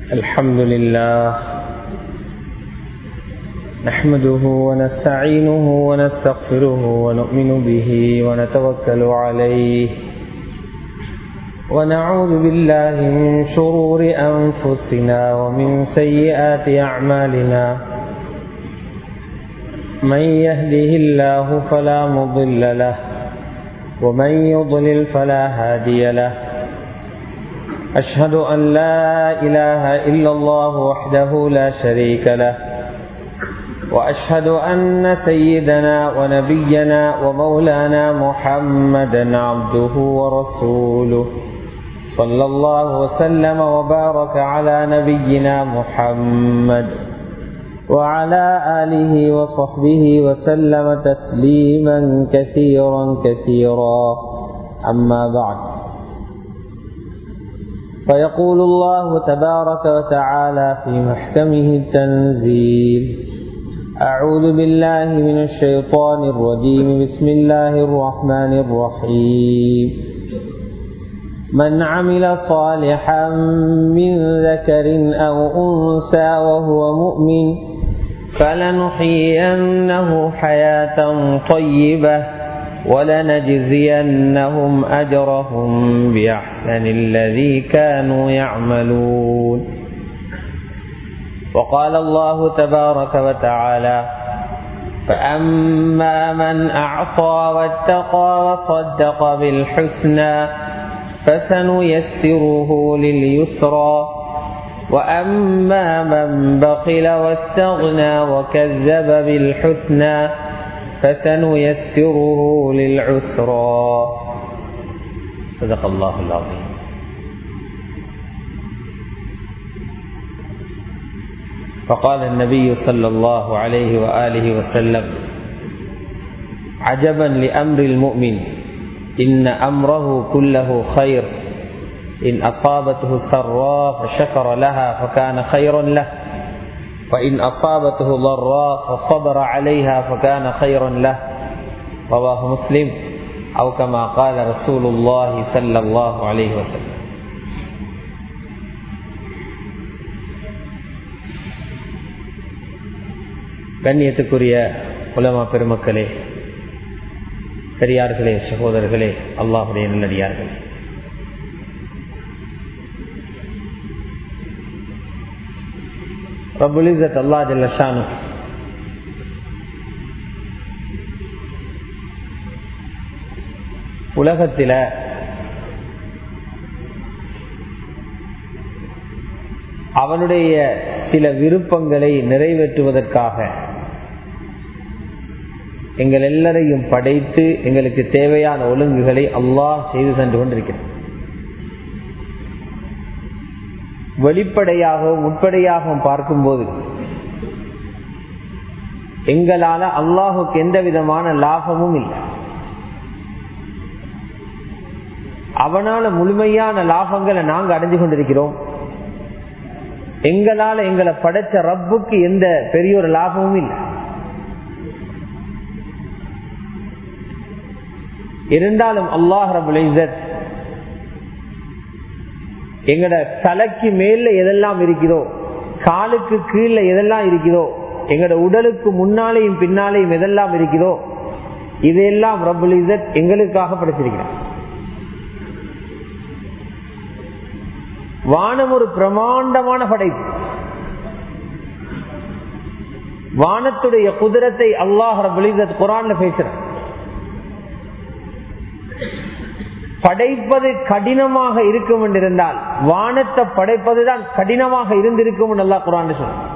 الحمد لله نحمده ونستعينه ونستغفره ونؤمن به ونتوكل عليه ونعوذ بالله من شرور أنفسنا ومن سيئات أعمالنا من يهده الله فلا مضل له ومن يضلل فلا هادي له أشهد أن لا إله إلا الله وحده لا شريك له وأشهد أن سيدنا ونبينا ومولانا محمدا عبده ورسوله صلى الله وسلم وبارك على نبينا محمد وعلى آله وصحبه وسلم تسليما كثيرا كثيرا أما بعد فيقول الله تبارك وتعالى في محكمه التنزيل أعوذ بالله من الشيطان الرجيم بسم الله الرحمن الرحيم من عمل صالحا من ذكر أو أنثى وهو مؤمن فلنحيينه حياة طيبة ولنجزينهم أجرهم بأحسن الذي كانوا يعملون وقال الله تبارك وتعالى فأما من أعطى واتقى وصدق بالحسنى فسنيسره لليسرى وأما من بخل واستغنى وكذب بالحسنى فسنيسره للعسرى صدق الله العظيم فقال النبي صلى الله عليه وآله وسلم عجبا لأمر المؤمن إن أمره كله خير إن أصابته سراء فشكر لها فكان خيرا له وإن أصابته ضراء فصبر عليها فكان خيرا له رواه مسلم أو كما قال رسول الله صلى الله عليه وسلم கண்ணியத்துக்குரிய உலமா பெருமக்களே பெரியார்களே சகோதரர்களே அல்லாஹுடைய நல்லடியார்களே ரபுலிசத் அல்லா ஜல்லஷானு உலகத்தில அவனுடைய சில விருப்பங்களை நிறைவேற்றுவதற்காக எங்கள் எல்லாரையும் படைத்து எங்களுக்கு தேவையான ஒழுங்குகளை அல்லாஹ் செய்து சென்று கொண்டிருக்கிறார் வெளிப்படையாகவும் உட்படையாகவும் பார்க்கும்போது எங்களால அல்லாஹுக்கு எந்த விதமான லாபமும் இல்லை அவனால முழுமையான லாபங்களை நாங்க அடைஞ்சு கொண்டிருக்கிறோம் எங்களால எங்களை படைச்ச ரப்புக்கு எந்த பெரிய ஒரு லாபமும் இல்லை இருந்தாலும் அல்லாஹ் ரபுல் எங்கட தலைக்கு மேல எதெல்லாம் இருக்கிறதோ காலுக்கு கீழே எதெல்லாம் இருக்கிறதோ எங்கட உடலுக்கு முன்னாலேயும் பின்னாலேயும் எதெல்லாம் இருக்கிறதோ இதெல்லாம் ரபுல் இசத் எங்களுக்காக படைச்சிருக்கிறார் வானம் ஒரு பிரமாண்டமான படைப்பு வானத்துடைய குதிரத்தை அல்லாஹ் ரபுல் இசத் குரான்ல பேசுறார் படைப்பது கடினமாக இருக்கும் என்றிருந்தால் வானத்தை படைப்பதுதான் கடினமாக இருந்திருக்கும் நல்லா குரான்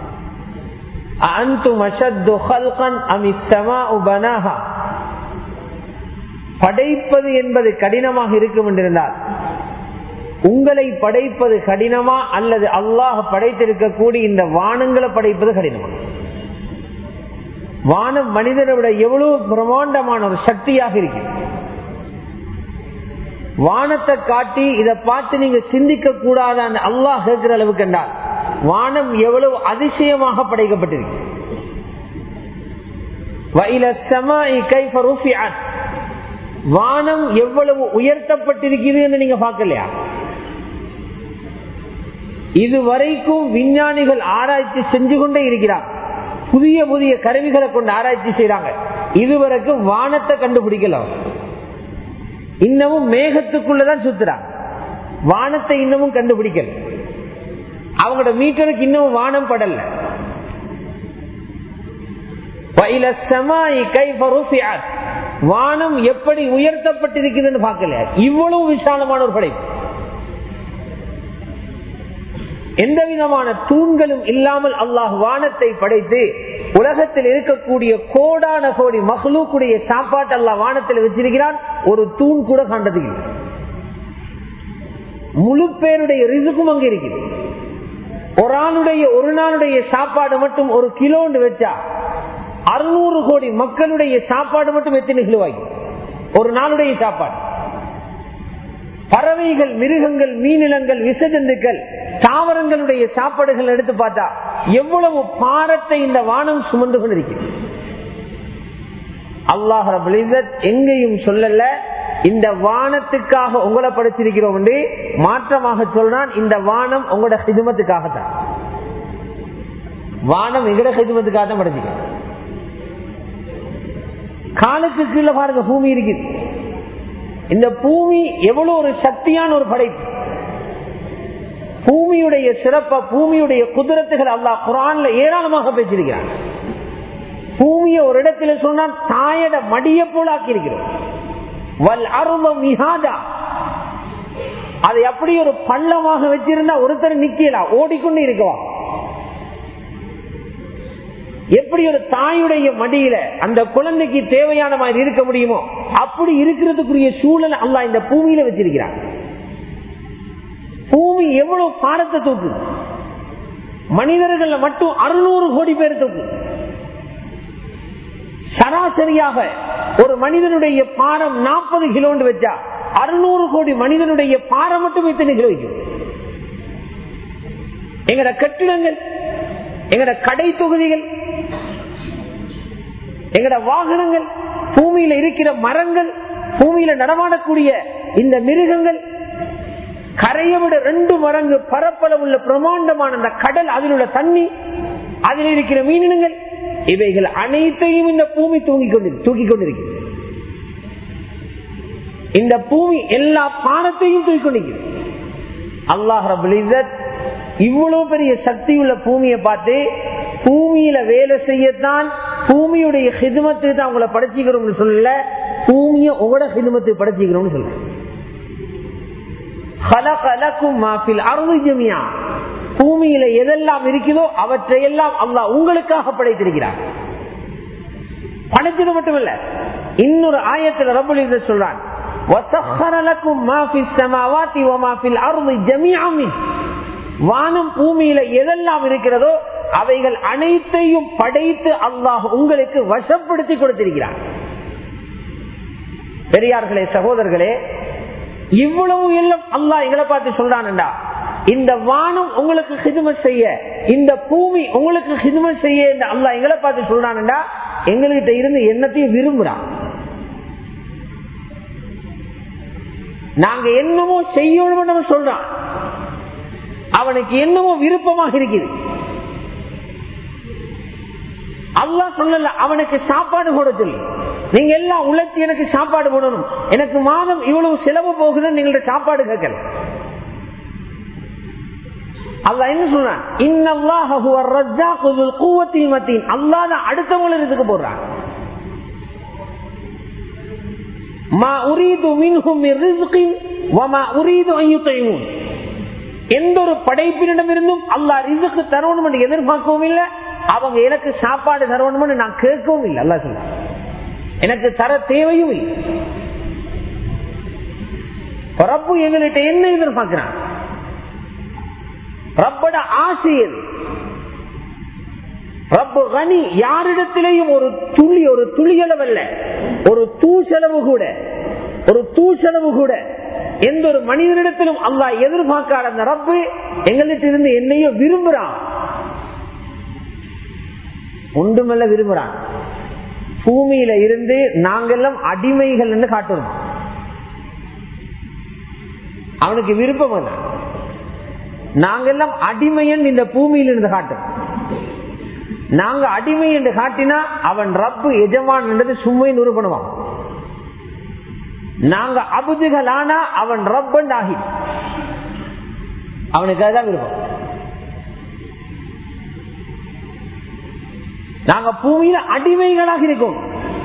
படைப்பது என்பது கடினமாக இருக்கும் என்றிருந்தால் உங்களை படைப்பது கடினமா அல்லது அல்லாஹ் படைத்திருக்கக்கூடிய இந்த வானங்களை படைப்பது கடினமா வானம் மனிதனை விட எவ்வளவு பிரமாண்டமான ஒரு சக்தியாக இருக்கிறது வானத்தை காட்டி இதை பார்த்து நீங்க சிந்திக்க கூடாதான்னு அல்லாஹ் கேட்கிற அளவுக்கு என்றால் வானம் எவ்வளவு அதிசயமாக படைக்கப்பட்டிருக்கு வானம் எவ்வளவு உயர்த்தப்பட்டிருக்கிறது என்று நீங்க பார்க்கலையா இதுவரைக்கும் விஞ்ஞானிகள் ஆராய்ச்சி செஞ்சு கொண்டே இருக்கிறார் புதிய புதிய கருவிகளை கொண்டு ஆராய்ச்சி செய்யறாங்க இதுவரைக்கும் வானத்தை கண்டுபிடிக்கலாம் இன்னமும் மேகத்துக்குள்ளதான் சுத்துறாங்க வானத்தை இன்னமும் கண்டுபிடிக்கல அவங்களோட மீட்டருக்கு இன்னமும் வானம் படல வானம் எப்படி உயர்த்தப்பட்டிருக்குதுன்னு பார்க்கல இவ்வளவு விசாலமான ஒரு படைப்பு எந்த விதமான தூண்களும் இல்லாமல் அல்லாஹ் வானத்தை படைத்து உலகத்தில் இருக்கக்கூடிய கோடான கோடி மகளுக்குடைய சாப்பாட்டு அல்லாஹ் வானத்தில் வச்சிருக்கிறான் ஒரு தூண் கூட கண்டது இல்லை முழு பேருடைய ரிசுக்கும் அங்க இருக்குது ஒரு ஆளுடைய ஒரு நாளுடைய சாப்பாடு மட்டும் ஒரு கிலோன்னு வச்சா அறுநூறு கோடி மக்களுடைய சாப்பாடு மட்டும் எத்தனை கிலோ ஆகி ஒரு நாளுடைய சாப்பாடு பறவைகள் மிருகங்கள் மீனிலங்கள் விசஜந்துக்கள் தாவரங்களுடைய சாப்பாடுகள் எடுத்து பார்த்தா எவ்வளவு பாரத்தை இந்த வானம் சுமந்து கொண்டிருக்கிறது அல்லாஹ் எங்கேயும் சொல்லல இந்த வானத்துக்காக உங்களை படைச்சிருக்கிறோம் என்று மாற்றமாக சொல்றான் இந்த வானம் உங்களோட ஹிதுமத்துக்காகத்தான் வானம் எங்கட ஹிதுமத்துக்காக தான் படைச்சிக்க காலுக்கு கீழே பாருங்க பூமி இருக்குது இந்த பூமி எவ்வளவு ஒரு சக்தியான ஒரு படைப்பு பூமியுடைய சிறப்ப பூமியுடைய குதிரத்துகள் அல்லா குரான்ல ஏராளமாக பேசியிருக்கிறான் பூமியை ஒரு இடத்துல சொன்னால் தாயட மடிய போல ஆக்கியிருக்கிறோம் வல் அருமம் மிகாதா அதை அப்படி ஒரு பள்ளமாக வச்சிருந்தா ஒருத்தர் நிக்கலாம் ஓடிக்கொண்டு இருக்கவா எப்படி ஒரு தாயுடைய மடியில அந்த குழந்தைக்கு தேவையான மாதிரி இருக்க முடியுமோ அப்படி இருக்கிறதுக்குரிய சூழல் அல்ல இந்த பூமியில வச்சிருக்கிறார் பூமி எவ்வளவு பாரத்தை தூக்கு மனிதர்கள் மட்டும் அறுநூறு கோடி பேர் தூக்கு சராசரியாக ஒரு மனிதனுடைய பாரம் நாற்பது கிலோன்னு வச்சா அறுநூறு கோடி மனிதனுடைய பாரம் மட்டும் எத்தனை கிலோ வைக்கும் எங்கட கட்டிடங்கள் எங்கட கடை தொகுதிகள் எங்கட வாகனங்கள் பூமியில இருக்கிற மரங்கள் பூமியில நடமாடக்கூடிய இந்த மிருகங்கள் கரையை விட ரெண்டு மடங்கு பரப்பளவுள்ள பிரமாண்டமான அந்த கடல் அதில் உள்ள தண்ணி அதில் இருக்கிற மீனினங்கள் இவைகள் அனைத்தையும் இந்த பூமி தூங்கிக் கொண்டு தூக்கிக் கொண்டிருக்கிறது இந்த பூமி எல்லா பானத்தையும் தூக்கிக் கொண்டிருக்கிறது அல்லாஹ் ரபுல் இவ்வளவு பெரிய சக்தி உள்ள பூமியை பார்த்து பூமியில வேலை செய்யத்தான் பூமியுடைய ஹிதுமத்துக்கு தான் உங்களை படைச்சிக்கிறோம்னு சொல்லல பூமியை உங்களோட ஹிதுமத்துக்கு படைச்சிக்கிறோம்னு சொல்ல பூமியில எதெல்லாம் இருக்குதோ அவற்றையெல்லாம் அல்லா உங்களுக்காக படைத்திருக்கிறார் படைச்சது மட்டுமல்ல இன்னொரு ஆயத்தில் ரபுல் சொல்றான் வானம் பூமியில எதெல்லாம் இருக்கிறதோ அவைகள் அனைத்தையும் படைத்து அல்லாஹ் உங்களுக்கு வசப்படுத்தி கொடுத்திருக்கிறார் பெரியார்களே சகோதரர்களே இவ்வளவு எல்லாம் அல்லாஹ் எங்களை பார்த்து சொல்றான்டா இந்த வானம் உங்களுக்கு ஹிதுமத் செய்ய இந்த பூமி உங்களுக்கு ஹிதுமத் செய்ய இந்த அல்லாஹ் எங்களை பார்த்து சொல்றான்டா எங்ககிட்ட இருந்து என்னத்தையும் விரும்புறான் நாங்க என்னமோ செய்யணும் நம்ம சொல்றான் அவனுக்கு என்னமோ விருப்பமாக இருக்குது அல்லா சொல்லல அவனுக்கு சாப்பாடு போட சொல்லி நீங்க எல்லாம் உழைச்சி எனக்கு சாப்பாடு போடணும் எனக்கு மாதம் இவ்வளவு செலவு போகுதுன்னு நீங்களோட சாப்பாடு கேட்கல அல்லா என்ன சொல்றான் அல்லாத அடுத்தவங்க இதுக்கு போடுறான் எந்த ஒரு படைப்பினிடமிருந்தும் அல்லா ரிசுக்கு தரணும் என்று எதிர்பார்க்கவும் இல்லை அவங்க எனக்கு சாப்பாடு தரணும்னு நான் கேட்கவும் இல்லை அல்லா சொல்ல எனக்கு தர தேவையும் இல்லை ரப்பு எங்கள்கிட்ட என்ன எதிர்பார்க்கிறான் ரப்பட ஆசை எது ரப்பு கனி யாரிடத்திலேயும் ஒரு துளி ஒரு துளியளவல்ல ஒரு தூசெலவு கூட ஒரு தூசெலவு கூட எந்த ஒரு மனிதனிடத்திலும் அல்லா எதிர்பார்க்காத அந்த ரப்பு எங்கள்கிட்ட இருந்து என்னையோ விரும்புறான் ஒன்றுமல்ல விரும்புறான் பூமியில இருந்து நாங்கெல்லாம் அடிமைகள் என்று காட்டுறோம் அவனுக்கு விருப்பம் தான் நாங்கெல்லாம் அடிமையன் இந்த பூமியில் இருந்து காட்டும் நாங்க அடிமை என்று காட்டினா அவன் ரப்பு எஜமான் என்றது சும்மை நிரூபணமாம் நாங்க அபுதுகளானா அவன் ரப்பன் ஆகி அவனுக்கு அதுதான் விருப்பம் நாங்க பூமியில அடிமைகளாக இருக்கோம்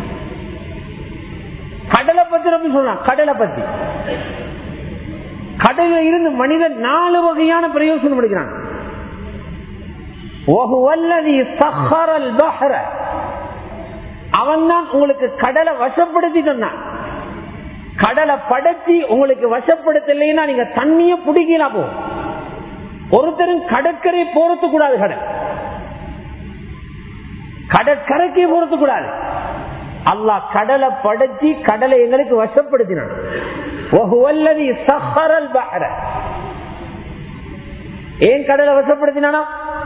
கடலை பத்தி ரொம்ப சொல்லலாம் கடலை பத்தி கடலில் இருந்து மனிதன் நாலு வகையான பிரயோசனம் எடுக்கிறான் அவன் தான் உங்களுக்கு கடலை வசப்படுத்தி சொன்னான் கடலை படைச்சி உங்களுக்கு வசப்படுத்தலைன்னா நீங்க தண்ணிய பிடிக்கலாம் போகும் ஒருத்தரும் கடற்கரை போறது கூடாது கடல் கடற்கரைக்கு போறது கூடாது அல்லாஹ் கடலை படைச்சி கடலை எங்களுக்கு வசப்படுத்தினான் ஏன் கடலை வசப்படுத்தினானா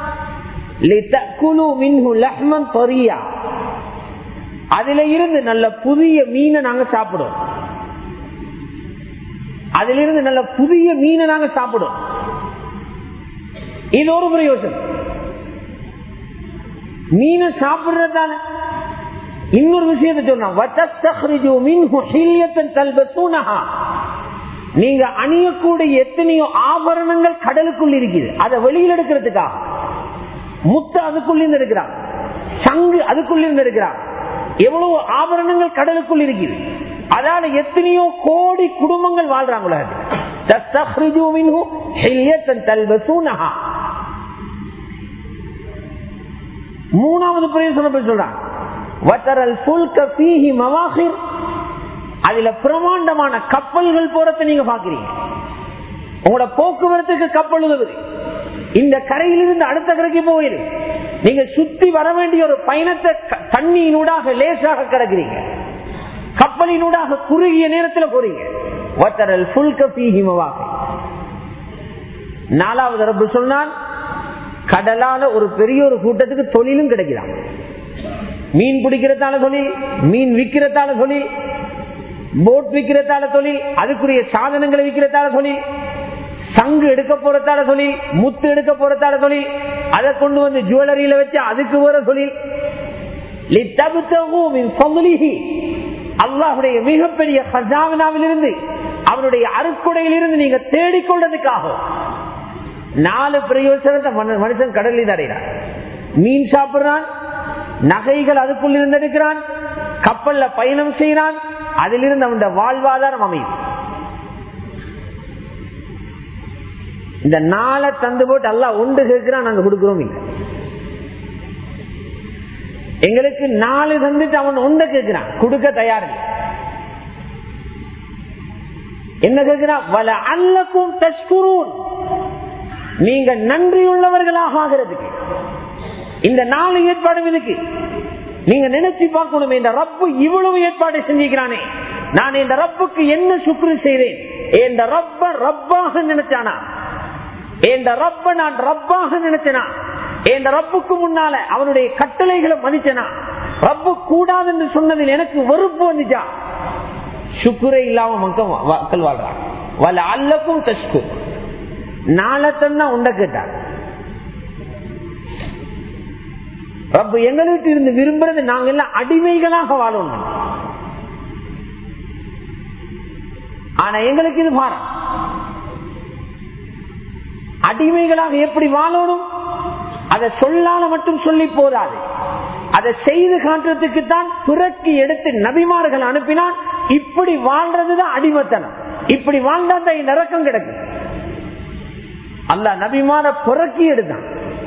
அதுல இருந்து நல்ல புதிய மீனை நாங்க சாப்பிடுவோம் அதுல இருந்து நல்ல புதிய மீனை நாங்க சாப்பிடுவோம் இது ஒரு பிரயோசனம் மீனை சாப்பிடுறதான இன்னொரு விஷயத்தை சொன்னா நீங்க அணியக்கூடிய எத்தனையோ ஆபரணங்கள் கடலுக்குள் இருக்குது அதை வெளியில் எடுக்கிறதுக்காக முத்து அதுக்குள்ள இருந்து இருக்கிறான் சங்கு அதுக்குள்ள இருந்து இருக்கிறான் எவ்வளவு ஆபரணங்கள் கடலுக்குள் இருக்குது அதால எத்தனையோ கோடி குடும்பங்கள் வாழ்றாங்க உலகத்தில் மூணாவது பிரயோசனம் சொல்றான் அதுல பிரமாண்டமான கப்பல்கள் போறதை நீங்க பாக்குறீங்க உங்களோட போக்குவரத்துக்கு கப்பல் உதவுது இந்த கரையிலிருந்து அடுத்த கரைக்கு போகுது நீங்க சுத்தி வர வேண்டிய ஒரு பயணத்தை தண்ணியினூடாக லேசாக கிடக்குறீங்க கப்பலினூடாக குறுகிய நேரத்தில் போறீங்க நாலாவது ரப்பு சொன்னால் கடலால ஒரு பெரிய ஒரு கூட்டத்துக்கு தொழிலும் கிடைக்கிறான் மீன் பிடிக்கிறதால தொழில் மீன் விற்கிறதால தொழில் போட் விற்கிறதால தொழில் அதுக்குரிய சாதனங்களை விற்கிறதால தொழில் சங்கு எடுக்க போறதால தொழில் முத்து எடுக்க போறதால தொழில் அதை கொண்டு வந்து ஜுவல்லரியில வச்சு அதுக்கு வர தொழில் அல்லாஹுடைய மிகப்பெரிய ஹசாவினாவிலிருந்து அவனுடைய அருக்குடையிலிருந்து நீங்க தேடிக்கொள்றதுக்காக நாலு பிரயோசனத்தை மனுஷன் கடலில் அடைகிறான் மீன் சாப்பிடுறான் நகைகள் அதுக்குள் இருந்து எடுக்கிறான் கப்பல்ல பயணம் செய்யறான் அதிலிருந்து அவனுடைய வாழ்வாதாரம் அமையும் இந்த நாளை தந்து போட்டு எல்லாம் உண்டு கேட்கிறான் நாங்க கொடுக்கிறோம் இல்லை எங்களுக்கு நாலு தந்துட்டு அவன் உண்ட கேட்கிறான் கொடுக்க தயார் என்ன கேட்கிறான் வல அல்லக்கும் தஷ்குரூன் நீங்க நன்றியுள்ளவர்களாக ஆகிறதுக்கு இந்த நாலு ஏற்பாடும் இதுக்கு நீங்க நினைச்சு பார்க்கணும் இந்த ரப்பு இவ்வளவு ஏற்பாடு செஞ்சுக்கிறானே நான் இந்த ரப்புக்கு என்ன சுக்ரு செய்தேன் இந்த ரப்ப ரப்பாக நினைச்சானா இந்த ரப்ப நான் ரப்பாக நினைச்சனா இந்த ரப்புக்கு முன்னால அவனுடைய கட்டளைகளை மதிச்சனா ரப்பு கூடாது என்று சொன்னதில் எனக்கு வெறுப்பு வந்துச்சா சுக்குரே இல்லாம மக்கள் மக்கள் வாழ்றான் வல்ல அல்லக்கும் தஷ்கு நாளத்தன்னா உண்ட கேட்டார் ரப்பு எங்களுக்கு இருந்து விரும்புறது நாங்க எல்லாம் அடிமைகளாக வாழணும் ஆனா எங்களுக்கு இது பாரம் அடிமைகளாக எப்படி வாழணும் அதை சொல்லால மட்டும் சொல்லி போதாது அதை செய்து காட்டுறதுக்கு தான் பிறக்கி எடுத்து நபிமார்கள் அனுப்பினான் இப்படி வாழ்றதுதான் அடிமத்தனம் இப்படி வாழ்ந்தா தான் இந்த இறக்கம் கிடக்கு அல்ல நபிமார புறக்கி எடுத்தான்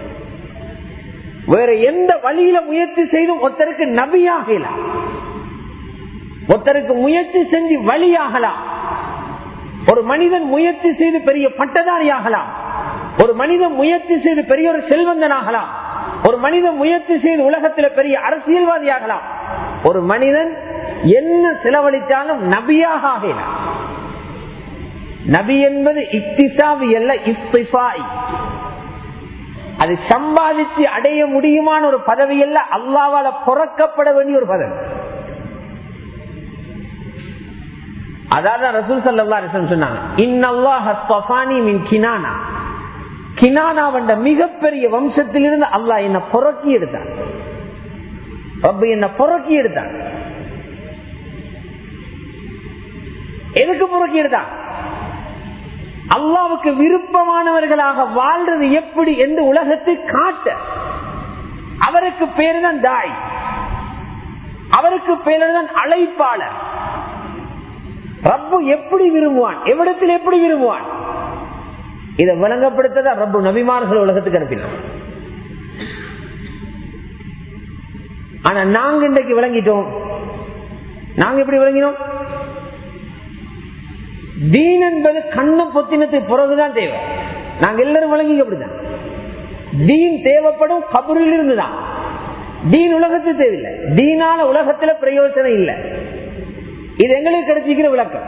வேற எந்த வழியில முயற்சி செய்தும் ஒருத்தருக்கு நபியாகலாம் ஒருத்தருக்கு முயற்சி செஞ்சு வழியாகலாம் ஒரு மனிதன் முயற்சி செய்து பெரிய பட்டதாரி ஆகலாம் ஒரு மனிதன் முயற்சி செய்து பெரிய ஒரு செல்வந்தன் ஆகலாம் ஒரு மனிதன் முயற்சி செய்து உலகத்தில் பெரிய அரசியல்வாதி ஆகலாம் ஒரு மனிதன் என்ன செலவழித்தாலும் நபியாக ஆகலாம் நபி என்பது இக்திசாவி அல்ல இஸ்திஃபாய் அது சம்பாதிச்சு அடைய முடியுமான ஒரு பதவி அல்ல அல்லாவால புறக்கப்பட வேண்டிய ஒரு பதவி அதாவது ரசூல் சல்லா சொன்னாங்க இன்னல்லாஹ் மின் கினானா கினானாவண்ட மிகப்பெரிய வம்சத்திலிருந்து அல்லாஹ் என்ன புறக்கி எடுத்தான் ரப்பு என்ன புறக்கி எடுத்தான் எதுக்கு புறக்கி எடுத்தான் அல்லாவுக்கு விருப்பமானவர்களாக வாழ்றது எப்படி என்று உலகத்தை காட்ட அவருக்கு பேரு தான் தாய் அவருக்கு பேரு தான் அழைப்பாளர் ரப்பு எப்படி விரும்புவான் எவ்விடத்தில் எப்படி விரும்புவான் இதை விளங்கப்படுத்ததான் ரப்பு நபிமார்கள் உலகத்துக்கு அனுப்பினார் ஆனா நாங்க இன்றைக்கு விளங்கிட்டோம் நாங்க எப்படி விளங்கினோம் தீன் என்பது கண்ண பொத்தினத்துக்கு பிறகுதான் தேவை நாங்க எல்லாரும் விளங்கி அப்படிதான் தீன் தேவைப்படும் கபரில் இருந்துதான் தீன் உலகத்துக்கு தேவையில்லை தீனால உலகத்துல பிரயோஜனம் இல்லை இது எங்களுக்கு கிடைச்சிக்கிற விளக்கம்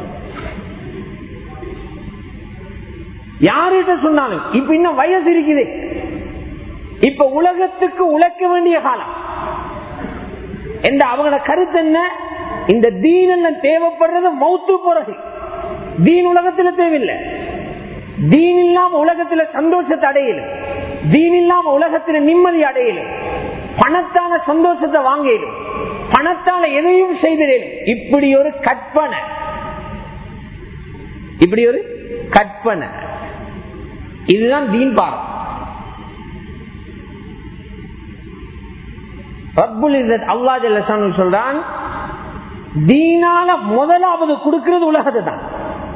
யார்கிட்ட சொன்னாலும் இப்ப இன்னும் வயசு இருக்குது இப்ப உலகத்துக்கு உழைக்க வேண்டிய காலம் என்ற அவங்களோட கருத்து என்ன இந்த தீன் எல்லாம் தேவைப்படுறது மௌத்து பிறகு தீன் உலகத்துல தேவையில்லை தீன் இல்லாம உலகத்துல சந்தோஷத்தை அடையல தீன் இல்லாம உலகத்துல நிம்மதி அடையல பணத்தால சந்தோஷத்தை வாங்கலும் பணத்தால எதையும் செய்திடலும் இப்படி ஒரு கற்பனை இப்படி ஒரு கற்பனை இதுதான் தீன் பாரம் ரப்புல் இஸ்ஸத் அல்லாஹ் ஜல்லஷானு சொல்றான் தீனால முதலாவது கொடுக்கிறது உலகத்தை தான்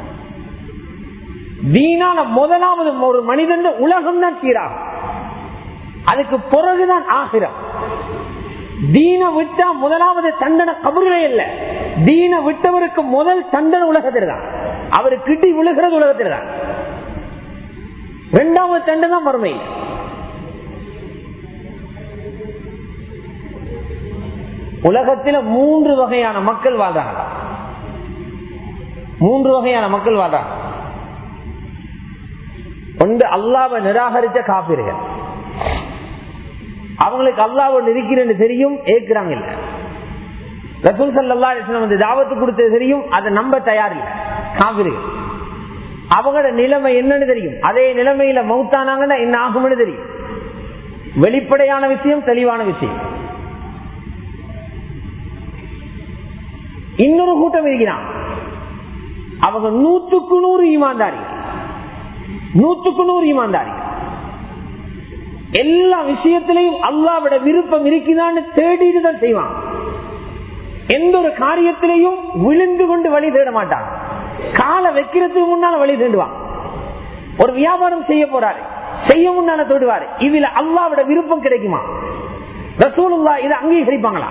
தீனால முதலாவது ஒரு மனிதன் உலகம் தான் சீராகும் அதுக்கு பிறகுதான் ஆகிரம் தீன விட்டா முதலாவது தண்டனை கபருலே இல்ல தீன விட்டவருக்கு முதல் தண்டனை உலகத்தில் தான் அவரு கிட்டி விழுகிறது உலகத்தில் தான் இரண்டாவது தண்டனை மறுமையில் உலகத்தில் மூன்று வகையான மக்கள் வாழ்றாங்க மூன்று வகையான மக்கள் வாழ்றாங்க ஒன்று அல்லாவை நிராகரித்த காப்பீர்கள் அவங்களுக்கு அல்லாவை இருக்கிறேன்னு தெரியும் ஏற்கிறாங்க இல்ல ரசூல் சல்லா வந்து தாவத்து கொடுத்தது தெரியும் அதை நம்ப தயார் இல்லை காப்பீர்கள் அவங்களோட நிலைமை என்னன்னு தெரியும் அதே நிலைமையில மௌத்தானாங்கன்னா என்ன ஆகும்னு தெரியும் வெளிப்படையான விஷயம் தெளிவான விஷயம் இன்னொரு கூட்டம் இருக்கிறான் அவங்க நூத்துக்கு நூறு ஈமான்தாரி நூத்துக்கு நூறு ஈமான்தாரி எல்லா விஷயத்திலையும் அல்லாவிட விருப்பம் இருக்குதான்னு தேடிட்டு தான் செய்வான் எந்த ஒரு காரியத்திலையும் விழுந்து கொண்டு வழி தேட மாட்டான் காலை வைக்கிறதுக்கு முன்னால வழி தேடுவான் ஒரு வியாபாரம் செய்ய போறாரு செய்ய முன்னால தேடுவாரு இதுல அல்லாவிட விருப்பம் கிடைக்குமா ரசூலுல்லா இதை அங்கீகரிப்பாங்களா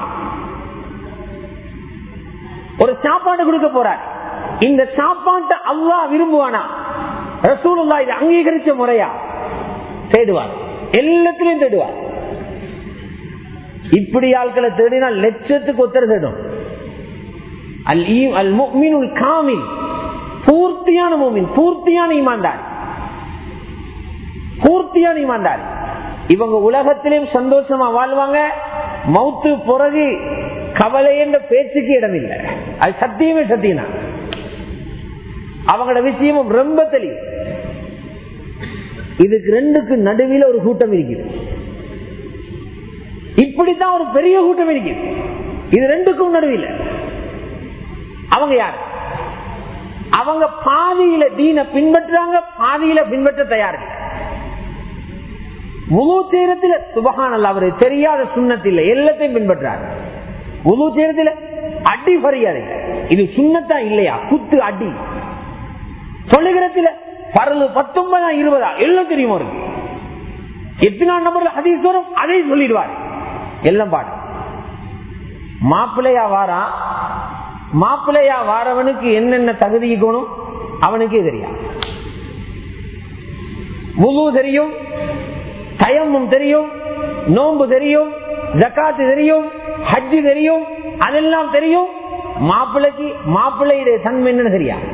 ஒரு சாப்பாடு கொடுக்க போறார் இந்த சாப்பாட்டை அல்லா விரும்புவானா ரசூலுல்லா இதை அங்கீகரிச்ச முறையா தேடுவார் எல்லாத்திலையும் தேடுவார் இப்படி ஆட்களை தேடினால் லட்சத்துக்கு ஒத்தர தேடும் அல் அல் முக்மினுல் காமில் பூர்த்தியான மூமின் பூர்த்தியான ஈமான்தார் பூர்த்தியான ஈமான்தார் இவங்க உலகத்திலையும் சந்தோஷமா வாழ்வாங்க மவுத்து பிறகு கவலை என்ற பேச்சுக்கு இடம் இல்லை அது சத்தியமே சத்தியம் அவங்களோட விஷயமும் ரொம்ப தெளிவு இதுக்கு ரெண்டுக்கு நடுவில் ஒரு கூட்டம் இருக்குது இப்படித்தான் ஒரு பெரிய கூட்டம் இருக்குது இது ரெண்டுக்கும் நடுவில் அவங்க யார் அவங்க பாதியில தீன பின்பற்றாங்க பாதியில பின்பற்ற தயார் முழு சேரத்தில் சுபகானல் அவரு தெரியாத சுண்ணத்தில் எல்லாத்தையும் பின்பற்றாரு முழு சேரத்தில் அடி பறியாது இது சுண்ணத்தா இல்லையா குத்து அடி சொல்லுகிறதுல பரது பத்தொன்பதா இருபதா எல்லாம் தெரியுமா இருக்கு எத்தனாம் நம்பர்ல அதீஸ்வரம் அதை சொல்லிடுவாரு எல்லாம் பாடு மாப்பிள்ளையா வாரா மாப்பிள்ளையா வாரவனுக்கு என்னென்ன தகுதி இருக்கணும் அவனுக்கே தெரியும் முழு தெரியும் தயமும் தெரியும் நோன்பு தெரியும் ஜக்காத்து தெரியும் ஹஜ்ஜு தெரியும் அதெல்லாம் தெரியும் மாப்பிள்ளைக்கு மாப்பிள்ளையுடைய தன்மை என்னன்னு தெரியாது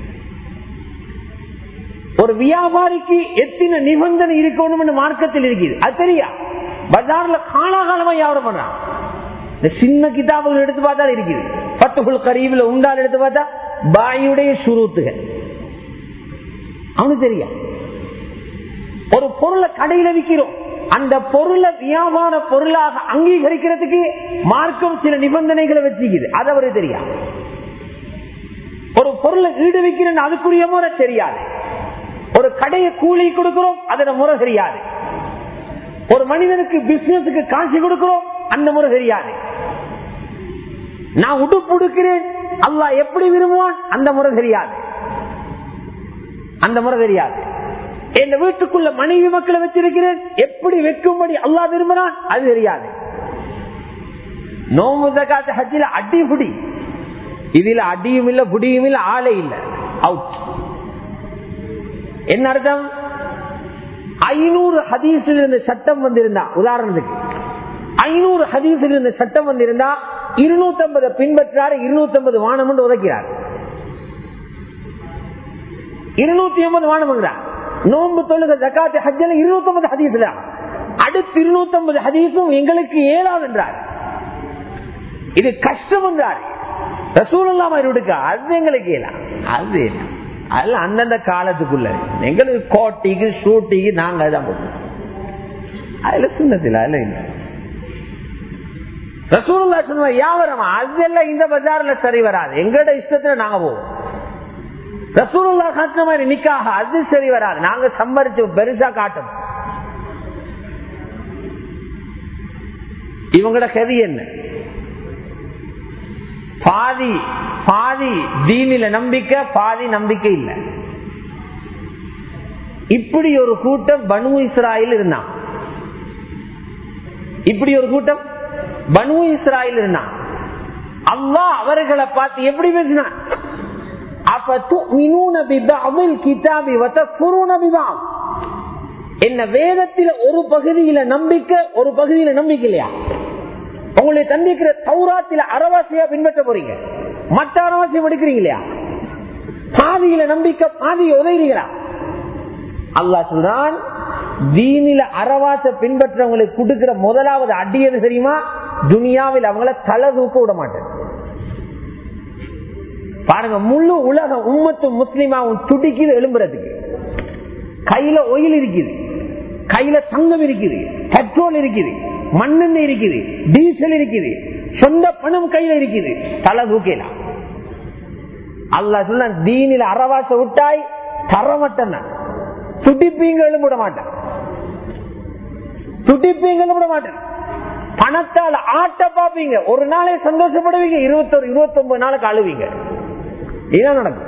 ஒரு வியாபாரிக்கு எத்தனை நிபந்தனை இருக்கணும் மார்க்கத்தில் இருக்குது அது தெரியா பஜார்ல காலாகாலமா வியாபாரம் பண்றான் இந்த சின்ன கிதாபுகள் எடுத்து பார்த்தா இருக்குது பத்துக்குள் கரீபில் உண்டால் எடுத்து பார்த்தா பாயுடைய சுருத்துகள் அவனுக்கு தெரியா ஒரு பொருளை கடையில விற்கிறோம் அந்த பொருளை வியாபார பொருளாக அங்கீகரிக்கிறதுக்கு மார்க்கம் சில நிபந்தனைகளை வச்சுக்குது அது அவருக்கு தெரியாது ஒரு பொருளை ஈடு வைக்கிறேன்னு அதுக்குரிய முறை தெரியாது ஒரு கடையை கூலி கொடுக்கிறோம் அதோட முறை தெரியாது ஒரு மனிதனுக்கு பிசினஸுக்கு காசு கொடுக்கிறோம் அந்த முறை தெரியாது நான் உடுப்பு உடுக்கிறேன் அல்லா எப்படி விரும்புவான் அந்த முறை தெரியாது அந்த முறை தெரியாது என் வீட்டுக்குள்ள மனைவி மக்களை வச்சிருக்கிறேன் எப்படி வைக்கும்படி அல்லா விரும்பினான் அது தெரியாது நோம்பு காத்து ஹஜ்ஜில அடி புடி இதுல அடியும் இல்ல புடியும் இல்ல ஆளே இல்ல அவுட் என்ன அர்த்தம் ஐநூறு ஹதீஸில் இருந்த சட்டம் வந்திருந்தா உதாரணத்துக்கு ஐநூறு ஹதீஸில் இருந்த சட்டம் வந்திருந்தா இருநூத்தி ஐம்பது பின்பற்றாரு இருநூத்தி ஐம்பது வானம் என்று உதைக்கிறார் இருநூத்தி ஐம்பது வானம்ங்கிறார் நோன்பு தொழுக ஜக்காத்து ஹஜ்ஜல இருநூத்தி ஐம்பது ஹதீஸ் அடுத்து இருநூத்தி ஐம்பது ஹதீஸும் எங்களுக்கு ஏழாவது என்றார் இது கஷ்டம் என்றார் ரசூலல்லா மாதிரி விடுக்க அது எங்களுக்கு ஏலாம் அது அதுல அந்தந்த காலத்துக்குள்ள எங்களுக்கு கோட்டிக்கு ஷூட்டிக்கு நாங்க தான் போடுவோம் அதுல சின்னத்தில் அதுல இல்லை ரசூலுல்லா சொன்ன வியாபாரம் அதெல்லாம் இந்த பஜார்ல சரி வராது எங்கட இஷ்டத்துல நாங்க போவோம் ரசூலுல்லா காட்டுற மாதிரி நிக்காக அது சரி வராது நாங்க சம்பரிச்சு பெருசா காட்டும் இவங்கட கதி என்ன பாதி பாதி தீனில நம்பிக்கை பாதி நம்பிக்கை இல்லை இப்படி ஒரு கூட்டம் பனு இஸ்ராயில் இருந்தான் இப்படி ஒரு கூட்டம் பனு இஸ்ராயில் இருந்தான் அல்லா அவர்களை பார்த்து எப்படி பேசினான் என்ன வேதத்தில ஒரு பகுதியில நம்பிக்கை ஒரு பகுதியில நம்பிக்கை இல்லையா உங்களுடைய தந்திக்கிற தௌராத்தில அறவாசியா பின்பற்ற போறீங்க மற்ற அறவாசியம் எடுக்கிறீங்க இல்லையா பாதியில நம்பிக்கை பாதியை உதவுறீங்களா அல்லா சொல்றான் தீனில அறவாச பின்பற்றவங்களுக்கு கொடுக்கிற முதலாவது அடியது தெரியுமா துனியாவில் அவங்கள தலை தூக்க விட மாட்டேன் பாருங்க முழு உலகம் உம்மத்து முஸ்லிமாவும் துடிக்குது எழும்புறதுக்கு கையில ஒயில் இருக்குது கையில தங்கம் இருக்குது பெட்ரோல் இருக்குது மண்ணெண்ணெய் இருக்குது டீசல் இருக்குது சொந்த பணம் கையில இருக்குது தலை தூக்கலாம் அல்ல சொல்ல தீனில அறவாச விட்டாய் தரமட்டன் துடிப்பீங்க எழும்பிட மாட்டேன் துடிப்பீங்க எழும்பிட மாட்டேன் பணத்தால் ஆட்ட பாப்பீங்க ஒரு நாளே சந்தோஷப்படுவீங்க இருபத்தொரு இருபத்தி ஒன்பது நாளுக்கு அழுவீங்க இதுதான் நடக்கும்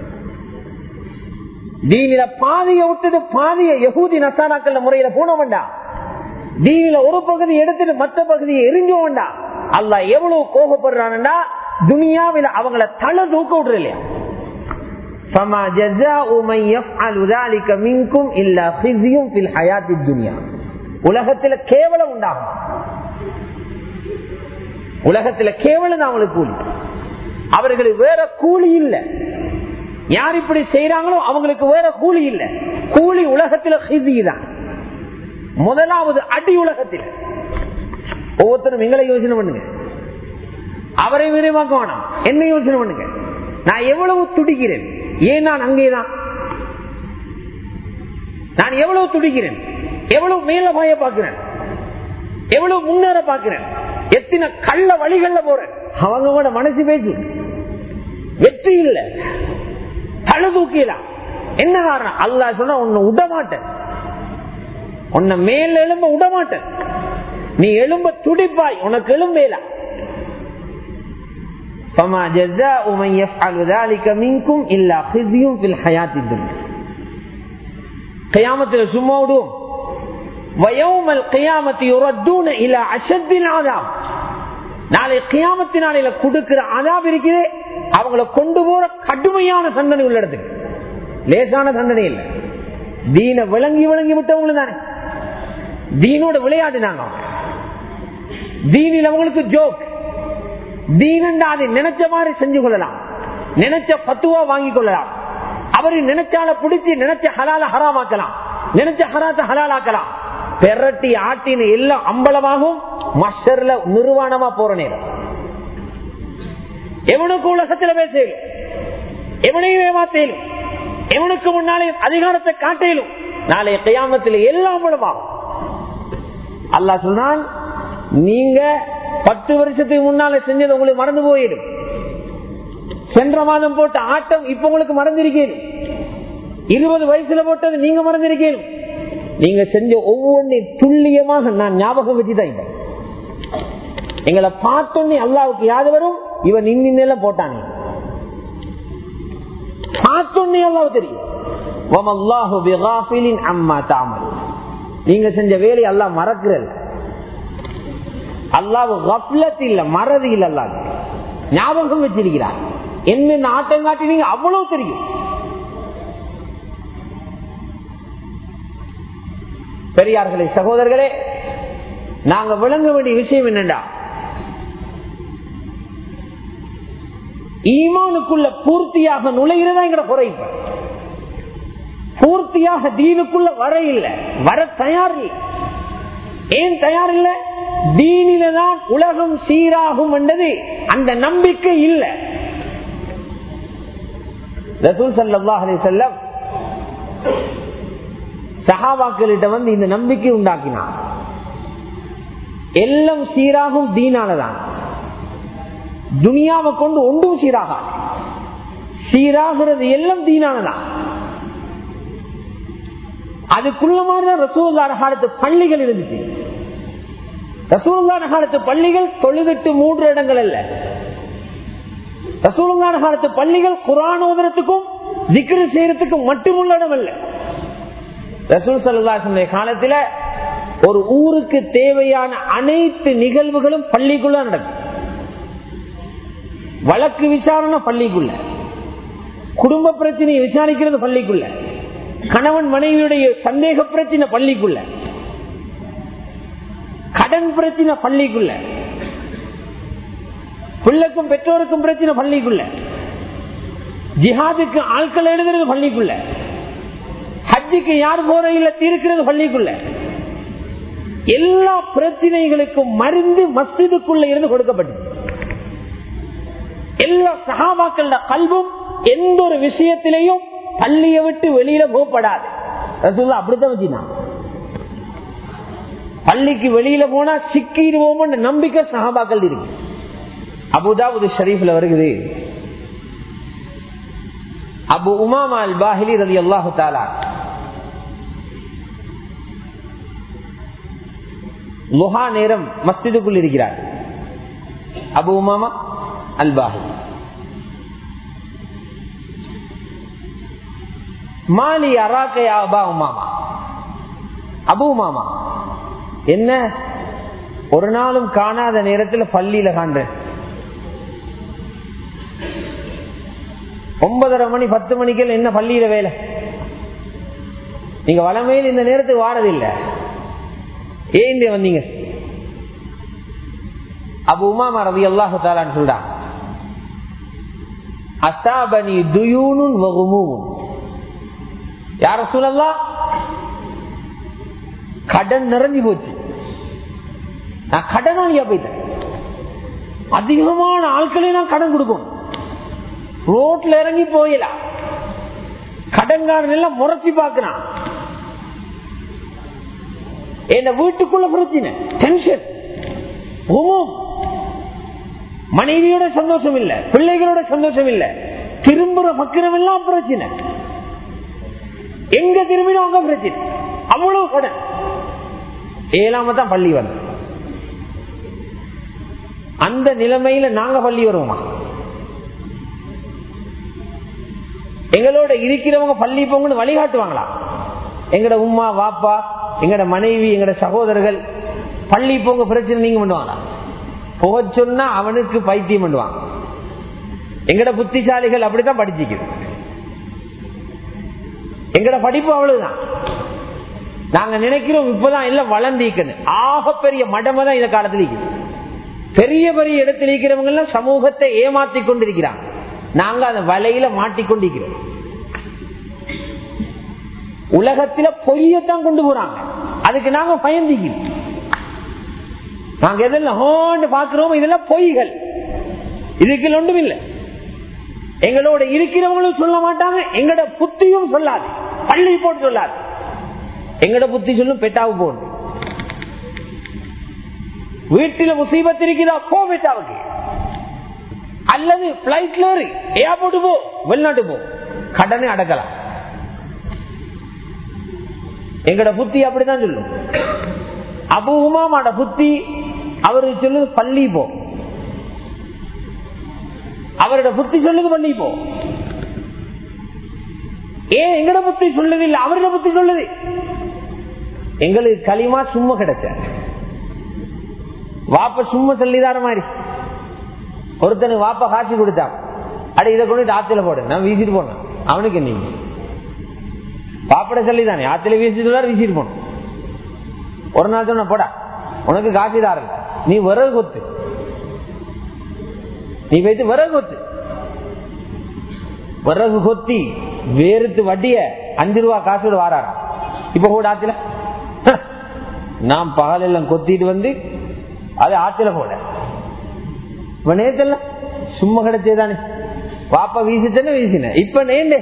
தீனில பாதியை விட்டுட்டு பாதிய யகூதி நசானாக்கள் முறையில போன வேண்டாம் தீனில ஒரு பகுதி எடுத்துட்டு மற்ற பகுதியை எரிஞ்ச வேண்டாம் அல்ல எவ்வளவு கோபப்படுறான்டா துனியாவில் அவங்கள தலை தூக்க விடுற இல்லையா فما جزاء من يفعل ذلك منكم الا خزي في الحياه الدنيا உலகத்துல கேவலம் உண்டாகும் உலகத்துல கேவலம் அவங்களுக்கு கூலி அவர்களுக்கு வேற கூலி இல்ல யார் இப்படி செய்யறாங்களோ அவங்களுக்கு வேற கூலி இல்ல கூலி உலகத்துல ஹிசி தான் முதலாவது அடி உலகத்தில் ஒவ்வொருத்தரும் எங்களை யோசனை பண்ணுங்க அவரை விரிவாக்க வேணாம் என்ன யோசனை பண்ணுங்க நான் எவ்வளவு துடிக்கிறேன் ஏன் நான் அங்கேதான் நான் எவ்வளவு துடிக்கிறேன் எவ்வளவு மேல பாய பார்க்கிறேன் எவ்வளவு முன்னேற பார்க்கிறேன் எத்தனை கள்ள வழிகள்ல போறேன் அவங்க மனசு பேசு வெற்றி இல்ல தலை தூக்கலாம் என்ன காரணம் அல்லா சொன்னா உன்னை விட மாட்டேன் உன்னை மேல எலும்ப விட மாட்டேன் நீ எலும்ப துடிப்பாய் உனக்கு எலும்பேலா فما جزاء من يفعل ذلك منكم الا خزي في الحياه الدنيا قيامத்தில் சும்மா விடுவோம் ويوم القيامه يردون الى اشد العذاب நாளை கியாமத்து நாளையில கொடுக்கிற அதாப் இருக்குது அவங்கள கொண்டு போற கடுமையான தண்டனை உள்ள இடத்துக்கு லேசான தண்டனை இல்லை தீன விளங்கி விளங்கி விட்டவங்களும் தானே தீனோட விளையாடினாங்க தீனில் அவங்களுக்கு ஜோக் தீனண்டா அதை நினைச்ச மாதிரி செஞ்சு கொள்ளலாம் நினைச்ச பத்துவா வாங்கி கொள்ளலாம் அவரு நினைச்சால பிடிச்சி நினைச்ச ஹலால ஹராமாக்கலாம் நினைச்ச ஹராத்த ஹலாலாக்கலாம் பெரட்டி ஆட்டின எல்லாம் அம்பலமாகும் மஷர்ல நிர்வாணமா போற நேரம் எவனுக்கு உலகத்துல பேசலும் எவனையும் ஏமாத்தேலும் எவனுக்கு முன்னாலே அதிகாரத்தை காட்டேலும் நாளைய கையாமத்தில் எல்லாம் மூலமாகும் அல்லாஹ் சொன்னான் நீங்க பத்து வருஷத்துக்கு முன்னால செஞ்சது உங்களுக்கு மறந்து போயிடும் சென்ற மாதம் போட்ட ஆட்டம் இப்ப உங்களுக்கு மறந்திருக்கேன் இருபது வயசுல போட்டது நீங்க மறந்திருக்கேன் நீங்க செஞ்ச ஒவ்வொன்றையும் துல்லியமாக நான் ஞாபகம் வச்சுதான் இப்ப எங்களை பார்த்தோன்னே அல்லாவுக்கு யாது வரும் இவன் நின்ன போட்டாங்க பார்த்தோன்னே அல்லாவு தெரியும் வமல்லாஹு பிகாஃபிலின் அம்மா தாமல் நீங்க செஞ்ச வேலை அல்லாஹ் மறக்கிறது அல்லாஹ் கப்லத் இல்ல மறதி இல்ல அல்லாஹ் ஞாபகம் வச்சிருக்கிறார் என்னென்ன ஆட்டம் காட்டினீங்க அவ்வளவு தெரியும் பெரியார்களே சகோதரர்களே நாங்க விளங்க வேண்டிய விஷயம் என்னண்டா ஈமானுக்குள்ள பூர்த்தியாக நுழைகிறதா எங்கட குறைப்பு பூர்த்தியாக தீனுக்குள்ள வர இல்லை வர தயார் இல்லை ஏன் தயார் இல்லை தீனில தான் உலகம் சீராகும் என்றது அந்த நம்பிக்கை இல்லை ரசூல் சல்லாஹ் அலி செல்லம் சஹாபாக்களிட்ட வந்து இந்த நம்பிக்கை உண்டாக்கினார் எல்லாம் சீராகும் தீனாலதான் துனியாவை கொண்டு ஒன்றும் சீராக சீராகிறது எல்லாம் தீனானதான் அதுக்குள்ள மாதிரிதான் ரசூல்லான காலத்து பள்ளிகள் இருந்துச்சு ரசூலுல்லான காலத்து பள்ளிகள் தொழுதுட்டு மூன்று இடங்கள் அல்ல ரசூலுல்லான காலத்து பள்ளிகள் குரான் ஓதுறதுக்கும் திக்ரு செய்யறதுக்கும் மட்டுமுள்ள இடம் அல்ல ரசூல் சல்லாசனுடைய காலத்துல ஒரு ஊருக்கு தேவையான அனைத்து நிகழ்வுகளும் பள்ளிக்குள்ள நடக்கும் வழக்கு விசாரணை பள்ளிக்குள்ள குடும்ப பிரச்சனையை விசாரிக்கிறது பள்ளிக்குள்ள கணவன் மனைவியுடைய சந்தேக பிரச்சனை பள்ளிக்குள்ள கடன் பிரச்சனை பள்ளிக்குள்ள பிள்ளைக்கும் பெற்றோருக்கும் பிரச்சனை பள்ளிக்குள்ள ஜிஹாதுக்கு ஆட்கள் எழுதுறது பள்ளிக்குள்ள ஹஜ்ஜுக்கு யார் போற இல்ல தீர்க்கிறது பள்ளிக்குள்ள எல்லா பிரச்சனைகளுக்கும் மருந்து மஸ்ஜிதுக்குள்ள இருந்து கொடுக்கப்பட்டது எல்லா சகாபாக்கள கல்வும் எந்த ஒரு விஷயத்திலையும் பள்ளியை விட்டு வெளியில போகப்படாது ரசூல்லா அப்படித்தான் வச்சுனா பள்ளிக்கு வெளியில போனா சிக்கிடுவோம் நம்பிக்கை சகாபாக்கள் இருக்கு அபுதாபுது ஷரீஃப்ல வருகிறது அபு உமாமா அல் பாஹிலி ரதி அல்லாஹு தாலா லுஹா நேரம் மஸ்ஜிதுக்குள் இருக்கிறார் அபு உமாமா அல் பாஹிலி மாலி அராக்கையா அபா உமாமா அபு உமாமா என்ன ஒரு நாளும் காணாத நேரத்தில் பள்ளியில காண்றேன் ஒன்பதரை மணி பத்து மணிக்கு என்ன பள்ளியில வேலை நீங்க வளமையில் இந்த நேரத்துக்கு வாரதில்லை ஏன் வந்தீங்க அபு உமாமா ரவி அல்லாஹு தாலான்னு சொல்றா அசாபனி துயூனுன் வகுமூன் யார சொல்லலாம் கடன் நிறைஞ்சு போச்சு நான் கடனாளியா போயிட்டேன் அதிகமான ஆட்களே நான் கடன் கொடுக்கணும் ரோட்ல இறங்கி போயிடலாம் கடன்காரன் எல்லாம் முறைச்சி பார்க்கிறான் என்ன வீட்டுக்குள்ள பிரச்சனை டென்ஷன் மனைவியோட சந்தோஷம் இல்ல பிள்ளைகளோட சந்தோஷம் இல்ல திரும்புற பக்கிரம் எல்லாம் பிரச்சனை எங்க திரும்பினோம் அங்க பிரச்சனை அவ்வளவு கடன் ஏழாம தான் பள்ளி வந்து அந்த நிலைமையில நாங்க பள்ளி வருவோமா எங்களோட இருக்கிறவங்க பள்ளி போங்கன்னு வழிகாட்டுவாங்களா எங்கட உமா வாப்பா எங்கட மனைவி எங்கட சகோதரர்கள் பள்ளி போங்க பிரச்சனை நீங்க பண்ணுவாங்களா போக சொன்னா அவனுக்கு பைத்தியம் பண்ணுவான் எங்கட புத்திசாலிகள் அப்படித்தான் படிச்சுக்குது எங்கட படிப்பு அவ்வளவுதான் நாங்க நினைக்கிறோம் இப்பதான் எல்லாம் வளர்ந்திக்கணும் ஆக பெரிய மடமை தான் இந்த காலத்தில் இருக்குது பெரிய பெரிய இடத்தில் இருக்கிறவங்க எல்லாம் சமூகத்தை ஏமாத்தி கொண்டிருக்கிறாங்க நாங்க அந்த வலையில மாட்டிக்கொண்டிருக்கிறோம் உலகத்தில பொய்யத்தான் கொண்டு போறாங்க அதுக்கு நாங்க பயந்திக்கிறோம் நாங்க எதெல்லாம் ஹோண்டு பாக்குறோம் இதெல்லாம் பொய்கள் இதுக்கு ஒன்றும் இல்லை எங்களோட இருக்கிறவங்களும் சொல்ல மாட்டாங்க எங்களோட புத்தியும் சொல்லாது பள்ளி போட்டு சொல்லாது எங்கட புத்தி சொல்லும் பெட்டாவு போகணும் வீட்டில முசீபத் இருக்கிறா போ பெட்டாவுக்கு அல்லது பிளைட்ல ஏறி ஏர்போர்ட் போ வெளிநாட்டு போ கடனை அடக்கலாம் எங்கட புத்தி அப்படிதான் சொல்லும் அபு உமாமாட புத்தி அவருக்கு சொல்லுது பள்ளி போ அவரோட புத்தி சொல்லுது பள்ளி போ ஏன் எங்கட புத்தி சொல்லுது இல்ல அவரோட புத்தி சொல்லுது எங்களுக்கு களிமா சும்மா கிடைச்ச வாப்ப சும்மா சொல்லிதார மாதிரி ஒருத்தனுக்கு வாப்பா காட்சி கொடுத்தான் அட இதை கொண்டு ஆத்துல போடு நான் வீசிட்டு போனேன் அவனுக்கு நீங்க பாப்பட சொல்லிதானே ஆத்துல வீசிட்டு வீசிட்டு போனோம் ஒரு நாள் சொன்ன போடா உனக்கு காசு தாரல நீ விறகு கொத்து நீ வைத்து விறகு கொத்து விறகு கொத்தி வேறுத்து வட்டிய அஞ்சு ரூபா காசோட வாராரா இப்ப கூட ஆத்துல நான் பகல் எல்லாம் கொத்திட்டு வந்து அது ஆத்துல போட இப்ப நேத்தல்ல சும்மா கிடைச்சேதானே பாப்பா வீசித்தேன்னு வீசின இப்ப நேண்டே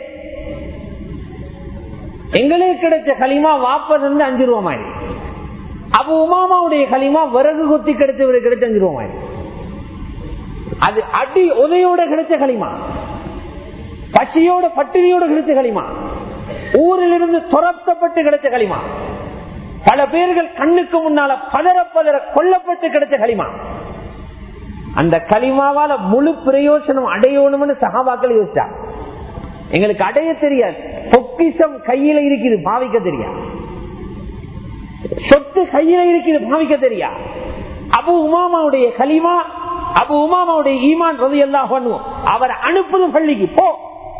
எங்களுக்கு கிடைச்ச களிமா வாப்பா வந்து அஞ்சு ரூபா மாதிரி அப்ப உமாமாவுடைய களிமா விறகு கொத்தி கிடைச்சவரை கிடைச்ச அஞ்சு ரூபா மாதிரி அது அடி உதையோட கிடைச்ச களிமா பசியோட பட்டினியோட கிடைச்ச களிமா ஊரிலிருந்து துரத்தப்பட்டு கிடைச்ச களிமா பல பேர்கள் கண்ணுக்கு முன்னால பதற பதற கொல்லப்பட்டு கிடைச்ச களிமா அந்த களிமாவால முழு பிரயோஜனம் அடையணும்னு சகாபாக்கள் யோசிச்சா எங்களுக்கு அடைய தெரியாது பொக்கிசம் கையில இருக்குது பாவிக்க தெரியாது சொத்து கையில இருக்குது பாவிக்க தெரியா அபு உமாமாவுடைய களிமா அபு உமாமாவுடைய ஈமான் ரவி எல்லாம் பண்ணுவோம் அவர் அனுப்புதும் பள்ளிக்கு போ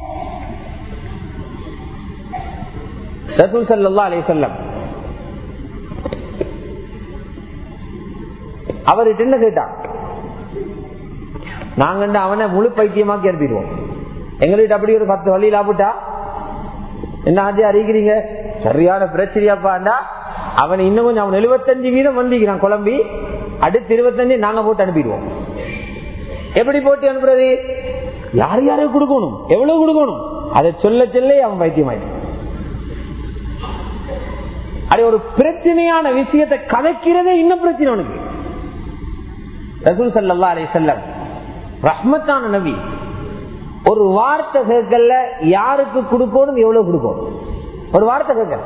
ரசூல் சல்லா அலே சொல்லம் அவர்கிட்ட என்ன கேட்டான் நாங்க அவனை முழு பைத்தியமாக்கி அனுப்பிடுவோம் எங்கள்கிட்ட அப்படி ஒரு பத்து வழி லாபட்டா என்ன ஆச்சு அறிவிக்கிறீங்க சரியான பிரச்சனையாப்பாண்டா அவன் இன்னும் கொஞ்சம் அவன் எழுபத்தஞ்சு வீதம் வந்திக்கிறான் குழம்பி அடுத்து இருபத்தஞ்சு நாங்க போட்டு அனுப்பிடுவோம் எப்படி போட்டு அனுப்புறது யார் யாருக்கு கொடுக்கணும் எவ்வளவு கொடுக்கணும் அதை சொல்ல சொல்ல அவன் பைத்தியமாயிட்டான் அது ஒரு பிரச்சனையான விஷயத்தை கதைக்கிறதே இன்னும் பிரச்சனை உனக்கு ரசூல் சல்லா அலி செல்லம் ரஹ்மத்தான நபி ஒரு வார்த்தை கேட்கல யாருக்கு கொடுக்கணும் எவ்வளவு கொடுக்கணும் ஒரு வார்த்தை கேட்கல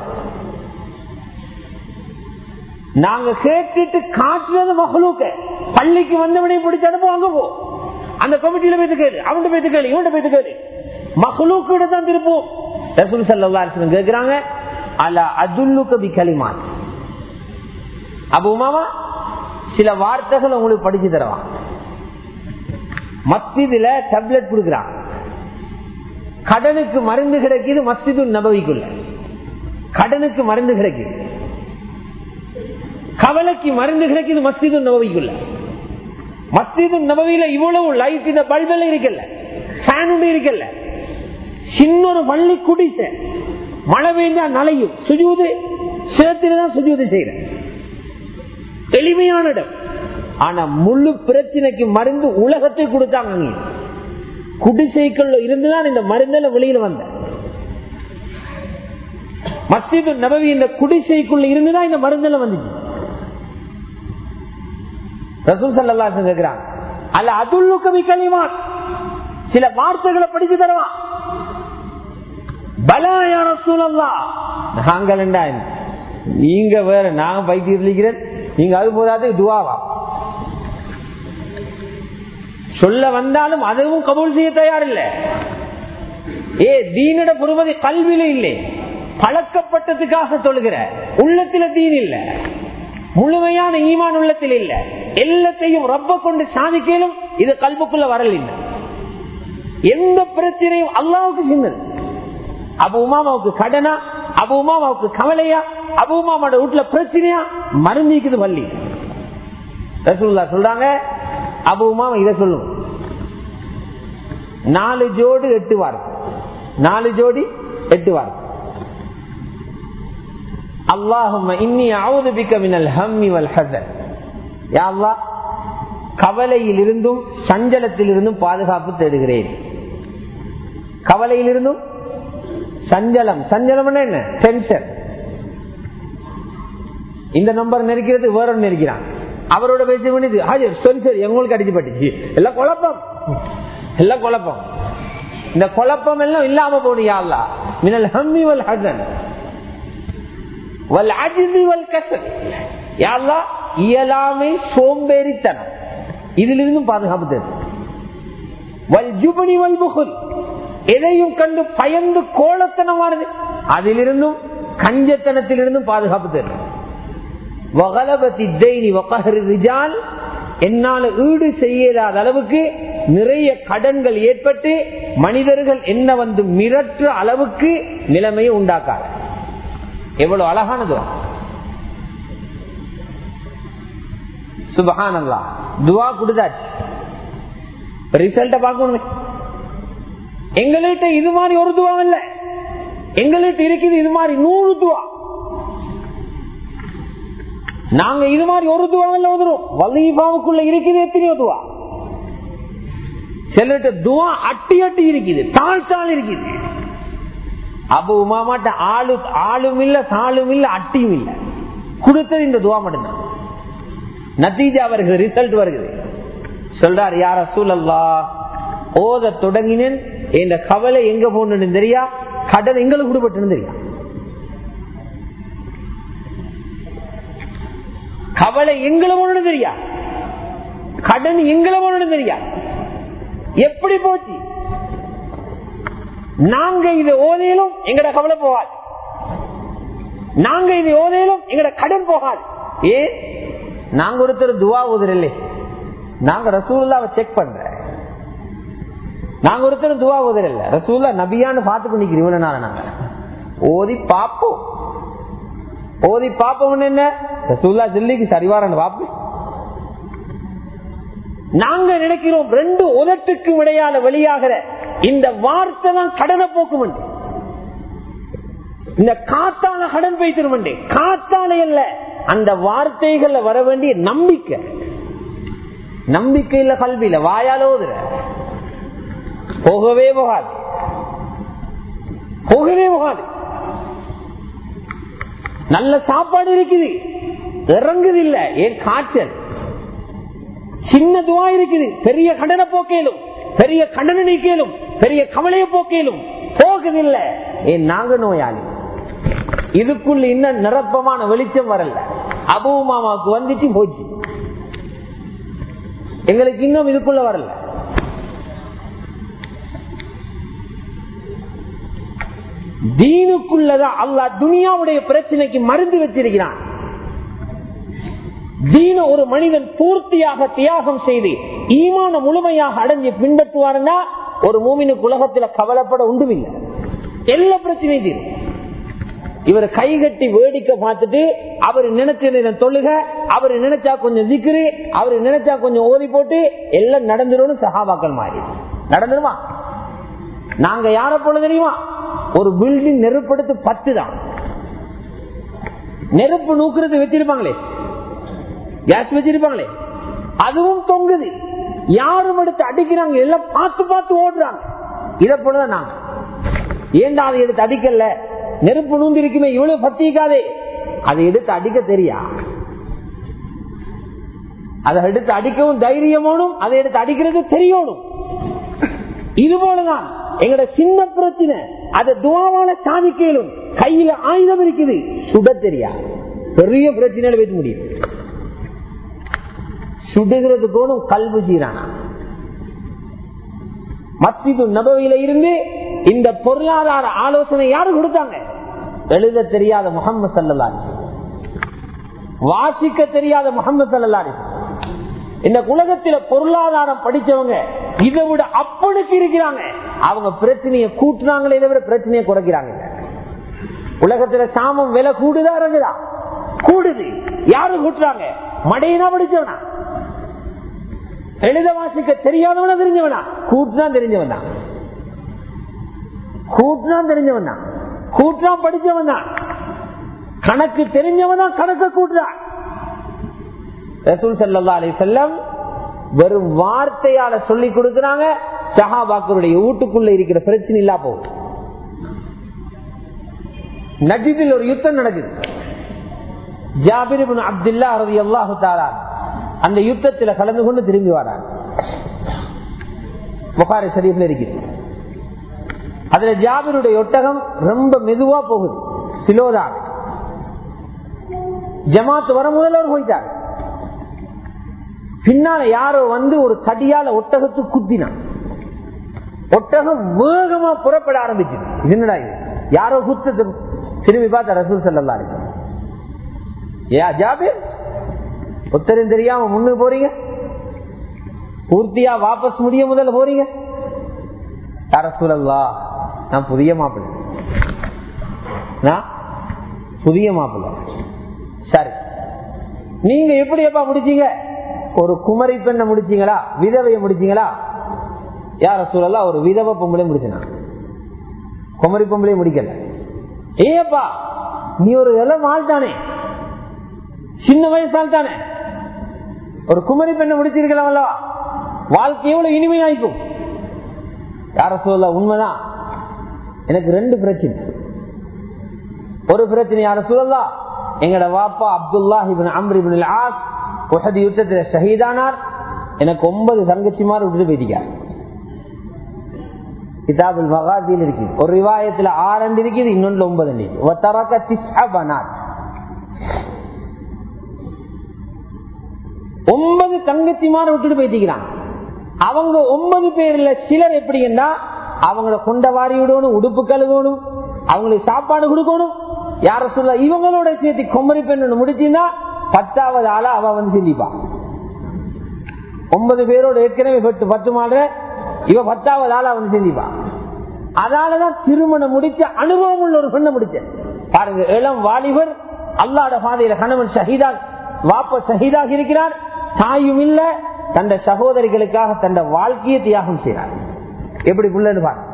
நாங்க கேட்டுட்டு காட்டுறது மகளூக்க பள்ளிக்கு வந்தவனை பிடிச்ச அனுப்ப அங்க போ அந்த கமிட்டியில போய் கேளு அவன் போய் கேளு இவன் போய் கேளு மகளூக்கு தான் திருப்போம் ரசூல் சல்லா அலிஸ்லம் கேட்கிறாங்க அல அதுல்லுக்கு பி களிமான் அப்ப உமாமா சில வார்த்தைகள் உங்களுக்கு படிச்சு தரவான் மஸ்திதுல டேப்லெட் கொடுக்கிறான் கடனுக்கு மருந்து கிடைக்குது மஸ்திது நபவிக்குள்ள கடனுக்கு மருந்து கிடைக்குது கவலைக்கு மருந்து கிடைக்குது மஸ்திது நபவிக்குள்ள மஸ்திது நபவியில இவ்வளவு லைட் இந்த பல்பெல்லாம் இருக்கல ஃபேன் இருக்கல சின்ன ஒரு பள்ளி குடிச மழை பெய்ஞ்சா நலையும் சுஜூது சேத்தில்தான் சுஜூது செய்யற எளிமையான இடம் ஆனா முழு பிரச்சனைக்கு மருந்து உலகத்தை கொடுத்தாங்க அங்கே குடிசைக்குள்ள இருந்துதான் இந்த மருந்தல வெளியில வந்த மஸ்ஜிது நபவி இந்த குடிசைக்குள்ள இருந்துதான் இந்த மருந்தல வந்துச்சு ரசூல் சல்லா கேட்கிறான் அல்ல அதுல்லுக்கமி களிமான் சில வார்த்தைகளை படிச்சு தருவான் பலாயான சூழல்லா நாங்கள் நீங்க வேற நாங்க பைத்தியம் நீங்க அது போதாது துவாவா சொல்ல வந்தாலும் அதுவும் கபூல் செய்ய தயார் இல்ல ஏ தீனிட பொறுமதி கல்வியில இல்லை பழக்கப்பட்டதுக்காக தொழுகிற உள்ளத்தில தீன் இல்ல முழுமையான ஈமான் உள்ளத்தில் இல்ல எல்லாத்தையும் ரப்ப கொண்டு சாதிக்கலும் இது கல்புக்குள்ள வரல இல்லை எந்த பிரச்சனையும் அல்லாவுக்கு சின்னது அபு உமாமாவுக்கு கடனா அபு உமாமாவுக்கு கவலையா அபு உமாமாவோட வீட்டுல பிரச்சனையா மருந்திக்குது பள்ளி ரசூல்லா சொல்றாங்க அபு உமாமா இதை சொல்லும் நாலு ஜோடு எட்டு வாரம் நாலு ஜோடி எட்டு வாரம் அல்லாஹும் இன்னி அவுது பிக்க மினல் ஹம்மி வல் ஹசன் யா அல்லாஹ் கவலையில் இருந்தும் சஞ்சலத்தில் இருந்தும் பாதுகாப்பு தேடுகிறேன் கவலையில் இருந்தும் சஞ்சலம் சஞ்சலம் என்ன டென்ஷன் இந்த நம்பர் நெருக்கிறது வேற ஒன்று நெருக்கிறான் அவரோட பேச வேண்டியது ஹாஜர் சரி சரி எங்களுக்கு அடிச்சு பட்டுச்சு எல்லாம் குழப்பம் எல்லாம் குழப்பம் இந்த குழப்பம் எல்லாம் இல்லாம போனியா அல்லா மினல் ஹம்மி வல் ஹசன் வல் அஜிதி வல் கசல் யா அல்லாஹ், இயலாமை சோம்பேறித்தனம் இதிலிருந்தும் பாதுகாப்பு தரும் வல் ஜுபனி வல் புகுல் எதையும் கண்டு பயந்து கோலத்தனமானது அதிலிருந்தும் கஞ்சத்தனத்திலிருந்தும் பாதுகாப்பு தரும் வகலபத்தி தெய்னி வகஹர் ரிஜால் என்னால ஈடு செய்யாத அளவுக்கு நிறைய கடன்கள் ஏற்பட்டு மனிதர்கள் என்ன வந்து மிரட்டுற அளவுக்கு நிலைமையை உண்டாக்காது எவ்வளவு அழகானது சுபஹானல்லா துவா கொடுத்தாச்சு ரிசல்ட்ட பார்க்கணும் எங்கள்கிட்ட இது மாதிரி ஒரு துவா இல்ல எங்கள்கிட்ட இருக்குது இது மாதிரி நூறு துவா நாங்க இது மாதிரி ஒரு துவா இல்ல ஓதுறோம் வலீபாவுக்குள்ள இருக்குது எத்தனையோ துவா சிலர்கிட்ட துவா அட்டி அட்டி இருக்குது தாழ் தாழ் இருக்குது அப்ப உமாமாட்ட ஆளு ஆளும் இல்ல சாலும் இல்ல அட்டியும் இல்ல கொடுத்தது இந்த துவா மட்டும்தான் நத்தீஜா வருகிறது ரிசல்ட் வருகிறது சொல்றார் யார சூழல்லா ஓத தொடங்கினேன் என் கவலை எங்க போனு தெரியா கடன் எங்களுக்கு கொடுப்பட்டு தெரியா கவலை எங்களை போனு தெரியா கடன் எங்களை போனு தெரியா எப்படி போச்சு நாங்க இது ஓதையிலும் எங்கட கவலை போகாது நாங்க இது ஓதையிலும் எங்கட கடன் போகாது ஏன் நாங்க ஒருத்தர் துவா ஓதுறல்ல நாங்க ரசூல்லாவை செக் பண்ற நாங்க ஒருத்தர் துவா ஓதுறல்ல ரசூல்லா நபியான்னு பார்த்து பண்ணிக்கிறோம் இவ்வளவு நாள் நாங்க ஓதி பாப்போம் ஓதி பாப்போம் என்ன ரசூல்லா ஜில்லிக்கு சரிவாரன்னு பாப்போம் நாங்க நினைக்கிறோம் ரெண்டு உதட்டுக்கும் இடையால வெளியாகிற இந்த வார்த்தை தான் கடனை போக்கும் என்று. இந்த காத்தால கடன் வைத்திரும் காத்தால அல்ல அந்த வார்த்தைகள்ல வர வேண்டிய நம்பிக்கை நம்பிக்கையில கல்வியில வாயால ஓதுற போகவே போகாது போகவே போகாது நல்ல சாப்பாடு இருக்குது இறங்குது இல்ல ஏன் காய்ச்சல் சின்ன துவா இருக்குது பெரிய கடனை போக்கேலும் பெரிய கடனை நீக்கலும் பெரிய கவலையை போக்கேலும் போகுதில்ல ஏன் நாங்க நோயாளி இதுக்குள்ள இன்னும் நிரப்பமான வெளிச்சம் வரல அபு மாமாவுக்கு வந்துச்சு போச்சு எங்களுக்கு இன்னும் இதுக்குள்ள வரல தீனுக்குள்ளதான் அல்லா துனியாவுடைய பிரச்சனைக்கு மருந்து வச்சிருக்கிறான் தீன ஒரு மனிதன் பூர்த்தியாக தியாகம் செய்து ஈமான முழுமையாக அடைஞ்சு பின்பற்றுவாருன்னா ஒரு மூமினுக்கு உலகத்துல கவலைப்பட உண்டுமில்லை எல்லா பிரச்சனையும் தீரும் இவர் கைகட்டி வேடிக்கை பார்த்துட்டு அவர் நினைச்ச தொழுக அவர் நினைச்சா கொஞ்சம் திக்குரு அவர் நினைச்சா கொஞ்சம் ஓதி போட்டு எல்லாம் நடந்துடும் சகாபாக்கள் மாறி நடந்துருமா நாங்க யார போல தெரியுமா ஒரு பில்டிங் நெருப்படுத்து பத்து தான் நெருப்பு நூக்குறது வச்சிருப்பாங்களே கேஸ் வச்சிருப்பாங்களே அதுவும் தொங்குது யாரும் எடுத்து அடிக்கிறாங்க எல்லாம் பார்த்து பார்த்து ஓடுறாங்க இதை போலதான் நாங்க ஏண்டா அதை எடுத்து அடிக்கல நெருப்பு நூந்து இருக்குமே இவ்வளவு பத்திக்காதே அதை எடுத்து அடிக்க தெரியா அதை எடுத்து அடிக்கவும் தைரியமானும் அதை எடுத்து அடிக்கிறது தெரியணும் இது போலதான் எங்கட சின்ன பிரச்சனை அதை துவாவால சாதிக்கலும் கையில ஆயுதம் இருக்குது சுட தெரியா பெரிய பிரச்சனையில வைக்க முடியும் சுடுகிறது போனும் கல்வி சீரானா மஸ்ஜிது நபவியில இருந்து இந்த பொருளாதார ஆலோசனை யாரு கொடுத்தாங்க எழுத தெரியாத முகமது சல்லல்லாரி வாசிக்க தெரியாத முகமது சல்லல்லாரி இந்த உலகத்தில பொருளாதாரம் படிச்சவங்க இதை விட அப்பனுக்கு இருக்கிறாங்க அவங்க பிரச்சனையை கூட்டுறாங்களே இதை விட பிரச்சனையை குறைக்கிறாங்க உலகத்துல சாமம் விலை கூடுதா இருக்குதா கூடுது யாரு கூட்டுறாங்க மடையினா படிச்சவனா எழுத வாசிக்க தெரியாதவனா தெரிஞ்சவனா கூட்டுனா தெரிஞ்சவன் தான் கூட்டுனா தெரிஞ்சவன் தான் கூட்டுனா படிச்சவன் தான் கணக்கு தெரிஞ்சவன் தான் கணக்க கூட்டுறான் ரசூல் சல்லா அலி செல்லம் வெறும் வார்த்தையால சொல்லி கொடுக்கிறாங்க சஹாபாக்களுடைய வீட்டுக்குள்ள இருக்கிற பிரச்சனை இல்லா போகும் நஜிதில் ஒரு யுத்தம் நடக்குது ஜாபிர் இப்னு அப்துல்லா ரலியல்லாஹு தஆலா அந்த யுத்தத்தில் கலந்து கொண்டு திரும்பி வராங்க புகாரி ஷரீஃப்ல இருக்குது அதுல ஜாபிருடைய ஒட்டகம் ரொம்ப மெதுவா போகுது சிலோதான் ஜமாத்து வர முதல்ல அவர் போயிட்டார் பின்னால யாரோ வந்து ஒரு தடியால ஒட்டகத்து குத்தினான் ஒட்டகம் வேகமா புறப்பட ஆரம்பிச்சது இது என்னடா இது யாரோ குத்து திரும்பி பார்த்த ரசூல் சல்லா ஏ ஜாபிர் ஒத்தரும் தெரியாம முன்னு போறீங்க பூர்த்தியா வாபஸ் முடிய முதல்ல போறீங்க யார சூழல்லா நான் புதிய மாப்பிள்ளை நான் புதிய மாப்பிள்ளை சரி நீங்க எப்படி எப்பா முடிச்சீங்க ஒரு குமரி பெண்ணை முடிச்சீங்களா விதவைய முடிச்சீங்களா யார சூழல்லா ஒரு விதவ பொம்பளை முடிச்சினா குமரி பொம்பளை முடிக்கல ஏப்பா நீ ஒரு இளம் ஆள் தானே சின்ன வயசால் தானே ஒரு குமரி பெண்ணை முடிச்சிருக்கலாம் அல்லவா வாழ்க்கை எவ்வளவு இனிமையாய்க்கும் யார சொல்ல உண்மைதான் எனக்கு ரெண்டு பிரச்சனை ஒரு பிரச்சனை யார சொல்லலாம் எங்கட வாப்பா அப்துல்லா இபின் அம்ரிபின் ஆஸ் உஹது யுத்தத்தில் ஷஹீதானார் எனக்கு ஒன்பது தங்கச்சிமார் விட்டுட்டு போயிட்டார் கிதாபுல் மகாதியில் இருக்கு ஒரு ரிவாயத்துல ஆறு அண்டு இருக்குது இன்னொன்று ஒன்பது அண்டு ஒன்பது தங்கச்சிமார விட்டுட்டு போயிட்டிருக்கிறான் அவங்க ஒன்பது பேர்ல சிலர் எப்படின்னா அவங்கள கொண்ட வாரி விடணும் உடுப்பு கழுவணும் அவங்களுக்கு சாப்பாடு கொடுக்கணும் யார சொல்ல இவங்களோட சேர்த்து கொம்மரி பெண் முடிச்சுன்னா பத்தாவது ஆளா அவ வந்து சிந்திப்பான் ஒன்பது பேரோட ஏற்கனவே பத்து பத்து மாடுற இவ பத்தாவது ஆளா வந்து சிந்திப்பான் அதனாலதான் திருமணம் முடிச்ச அனுபவம் உள்ள ஒரு பெண்ணை முடிச்ச பாருங்க இளம் வாலிபர் அல்லாட பாதையில கணவன் ஷஹீதா வாப்ப ஷஹீதாக இருக்கிறார் தாயும் இல்ல தந்த சகோதரிகளுக்காக தந்த வாழ்க்கையை தியாகம் செய்கிறார் எப்படி புள்ளன்னு பாரு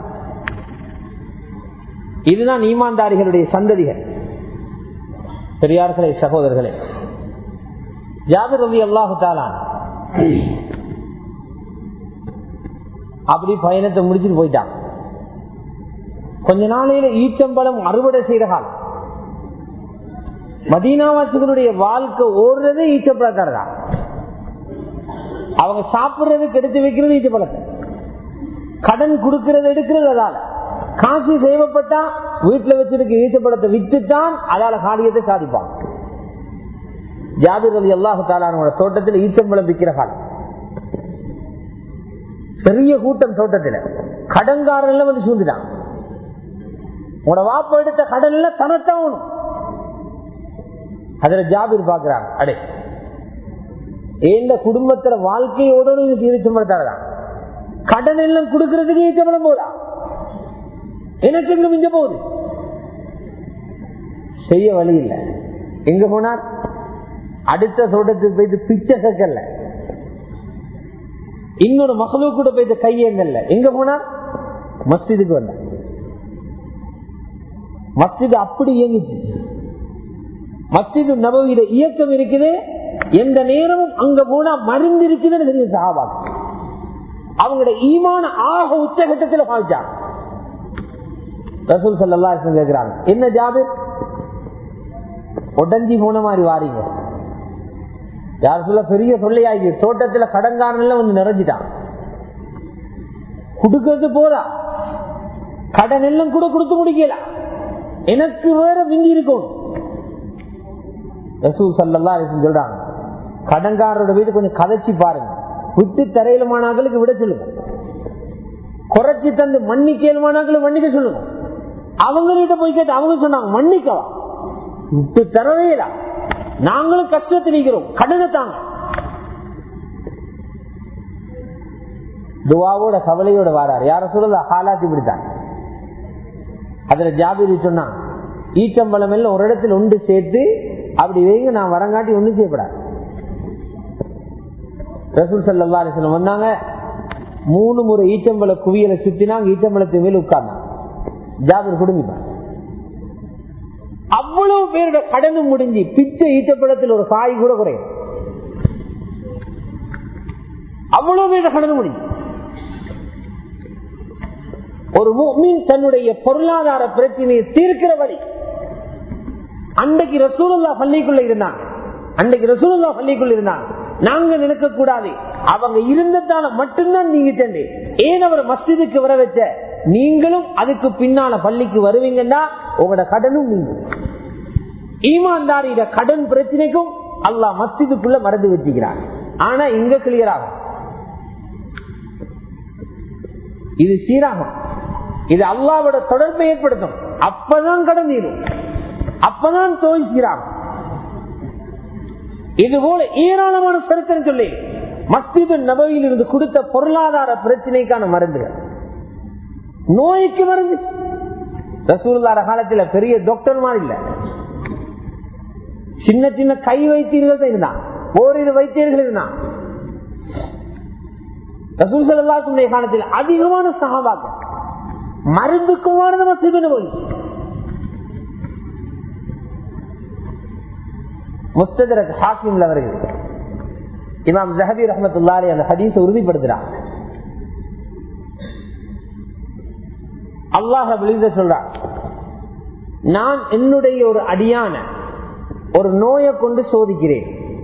இதுதான் ஈமான்தாரிகளுடைய சந்ததிகள் பெரியார்களே சகோதரர்களே ஜாபிர் அலி அல்லாஹு தாலான் அப்படி பயணத்தை முடிச்சுட்டு போயிட்டான் கொஞ்ச நாளையில ஈச்சம்பழம் அறுவடை செய்த காலம் மதீனாவாசிகளுடைய வாழ்க்கை ஓடுறதே ஈச்சப்பழத்தார் தான் அவங்க சாப்பிடுறதுக்கு எடுத்து வைக்கிறது ஈச்சப்பழத்தை கடன் கொடுக்கறது எடுக்கிறது அதால காசு தேவைப்பட்டா வீட்டுல வச்சிருக்க ஈச்சப்பழத்தை வித்துட்டான் அதால காரியத்தை சாதிப்பான் ஜாபிர் அலி அல்லாஹு தாலானோட தோட்டத்தில் ஈச்சம்பழம் விற்கிற காலம் பெரிய கூட்டம் தோட்டத்தில் கடன்காரன் வந்து சூழ்ந்துட்டான் உங்களோட வாப்ப எடுத்த கடன்ல தனத்தான் அதுல ஜாபிர் பாக்குறாங்க அடே எந்த குடும்பத்துல வாழ்க்கையோட தீர்ச்சம்பளத்தாரதான் கடன் எல்லாம் கொடுக்கறதுக்கு ஈச்சம்பளம் போதா எனக்கு எங்க மிஞ்ச போகுது செய்ய வழி இல்லை எங்க போனார் அடுத்த தோட்டத்துக்கு போயிட்டு பிச்சை சக்கல்ல இன்னொரு மகளு கூட போயிட்டு கையங்கல்ல எங்க போனார் மஸ்ஜிதுக்கு வந்தார் மஸ்ஜித் அப்படி இயங்குச்சு மஸ்ஜிது நபவியில இயக்கம் இருக்குது எந்த நேரமும் அங்க போனா மருந்து இருக்குதுன்னு தெரியும் சகாபாக்கு அவங்களோட ஈமான ஆக உச்சகட்டத்தில் பாவிச்சாங்க ரசூல் சல்லா கேட்கிறாங்க என்ன ஜாபு உடஞ்சி போன மாதிரி வாரீங்க யார் சொல்ல பெரிய சொல்லையாகி தோட்டத்துல கடன்காரன் வந்து நிறைஞ்சிட்டான் கொடுக்கறது போதா கடன் எல்லாம் கூட கொடுத்து முடிக்கல எனக்கு வேற மிஞ்சி இருக்கும் ரசூல் சல்லா சொல்றாங்க கடன்காரரோட வீடு கொஞ்சம் கதைச்சி பாருங்க விட்டு தரையில மாணாக்களுக்கு விட சொல்லுங்க குறைச்சி தந்து மன்னிக்கலுமானாக்களுக்கு மன்னிக்க சொல்லுங்க அவங்ககிட்ட போய் கேட்டு அவங்க சொன்னாங்க மன்னிக்கவா விட்டு தரவேல நாங்களும் கஷ்டத்தில் இருக்கிறோம் கடனை தாங்க துவாவோட கவலையோட வாராரு யார சொல்றது ஹாலாத்தி இப்படித்தான் அதுல ஜாபீர் சொன்னா ஈச்சம்பழம் எல்லாம் ஒரு இடத்துல ஒன்று சேர்த்து அப்படி வைங்க நான் வரங்காட்டி ஒண்ணு செய்யப்படாது ரசூல் சல்லா அலிஸ்லம் வந்தாங்க மூணு முறை ஈச்சம்பழ குவியலை சுத்தினாங்க ஈச்சம்பழத்து மேல உட்கார்ந்தாங்க ஜாபர் குடுங்கிப்பாங்க அவ்வளவு பேரோட கடனும் முடிஞ்சு பிச்சை ஈச்சப்பழத்தில் ஒரு காய் கூட குறையும் அவ்வளவு பேரோட கடனும் முடிஞ்சு ஒரு மீன் தன்னுடைய பொருளாதார பிரச்சனையை தீர்க்கிற வழி அன்றைக்கு ரசூலுல்லா பள்ளிக்குள்ள இருந்தாங்க அன்றைக்கு ரசூலுல்லா பள்ளிக்குள்ள இருந்தாங்க நாங்க நினைக்க கூடாது அவங்க இருந்ததால மட்டும்தான் நீங்க தண்டு ஏன் அவர் மஸ்ஜிதுக்கு வர வச்ச நீங்களும் அதுக்கு பின்னால பள்ளிக்கு வருவீங்கன்னா உங்களோட கடனும் நீங்க ஈமான்தாரியிட கடன் பிரச்சனைக்கும் அல்லாஹ் மஸ்ஜிதுக்குள்ள மறந்து வச்சுக்கிறார் ஆனா இங்க கிளியர் ஆகும் இது சீராகும் இது அல்லாவோட தொடர்பை ஏற்படுத்தும் அப்பதான் கடன் தீரும் அப்பதான் தோய் சீராகும் இது போல ஏராளமான சரித்திரம் சொல்லி மஸ்ஜிது நபையில் இருந்து கொடுத்த பொருளாதார பிரச்சனைக்கான மருந்துகள் நோய்க்கு மருந்து ரசூலுல்லாட காலத்துல பெரிய டாக்டர் மாதிரி இல்ல சின்ன சின்ன கை வைத்தியர்கள் தான் இருந்தான் ஓரிரு வைத்தியர்கள் இருந்தான் ரசூல் சல்லாசுடைய காலத்தில் அதிகமான சகாபாக்கள் மருந்துக்குமானது மசூது நபவி முஸ்தரத் ஹாக்கிம்ல வருகிறது இமாம் ஜஹபி ரஹமத்துல்லாரி அந்த ஹதீஸை உறுதிப்படுத்துறான் அல்லாஹ் விழுந்த சொல்றான் நான் என்னுடைய ஒரு அடியான ஒரு நோயை கொண்டு சோதிக்கிறேன்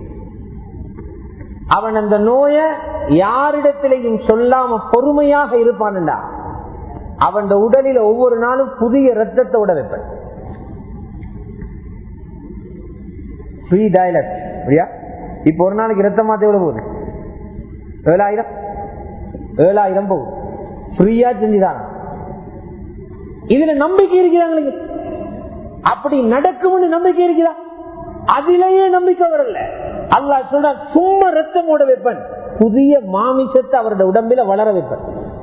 அவன் அந்த நோய யாரிடத்திலையும் சொல்லாம பொறுமையாக இருப்பான்டா அவன் உடலில ஒவ்வொரு நாளும் புதிய ரத்தத்தை விட வைப்பேன் ஃப்ரீ டயலட் அப்படியா இப்ப ஒரு நாளைக்கு ரத்தம் மாத்த எவ்வளவு போகுது ஏழாயிரம் ஏழாயிரம் போகுது ஃப்ரீயா செஞ்சுதான் இதுல நம்பிக்கை இருக்கிறாங்க அப்படி நடக்கும்னு நம்பிக்கை இருக்கிறா அதிலேயே நம்பிக்கை வரல அல்லா சொல்ற சும்மா ரத்தம் ஓட வைப்பன் புதிய மாமிசத்தை அவருடைய உடம்பில வளர வைப்பன்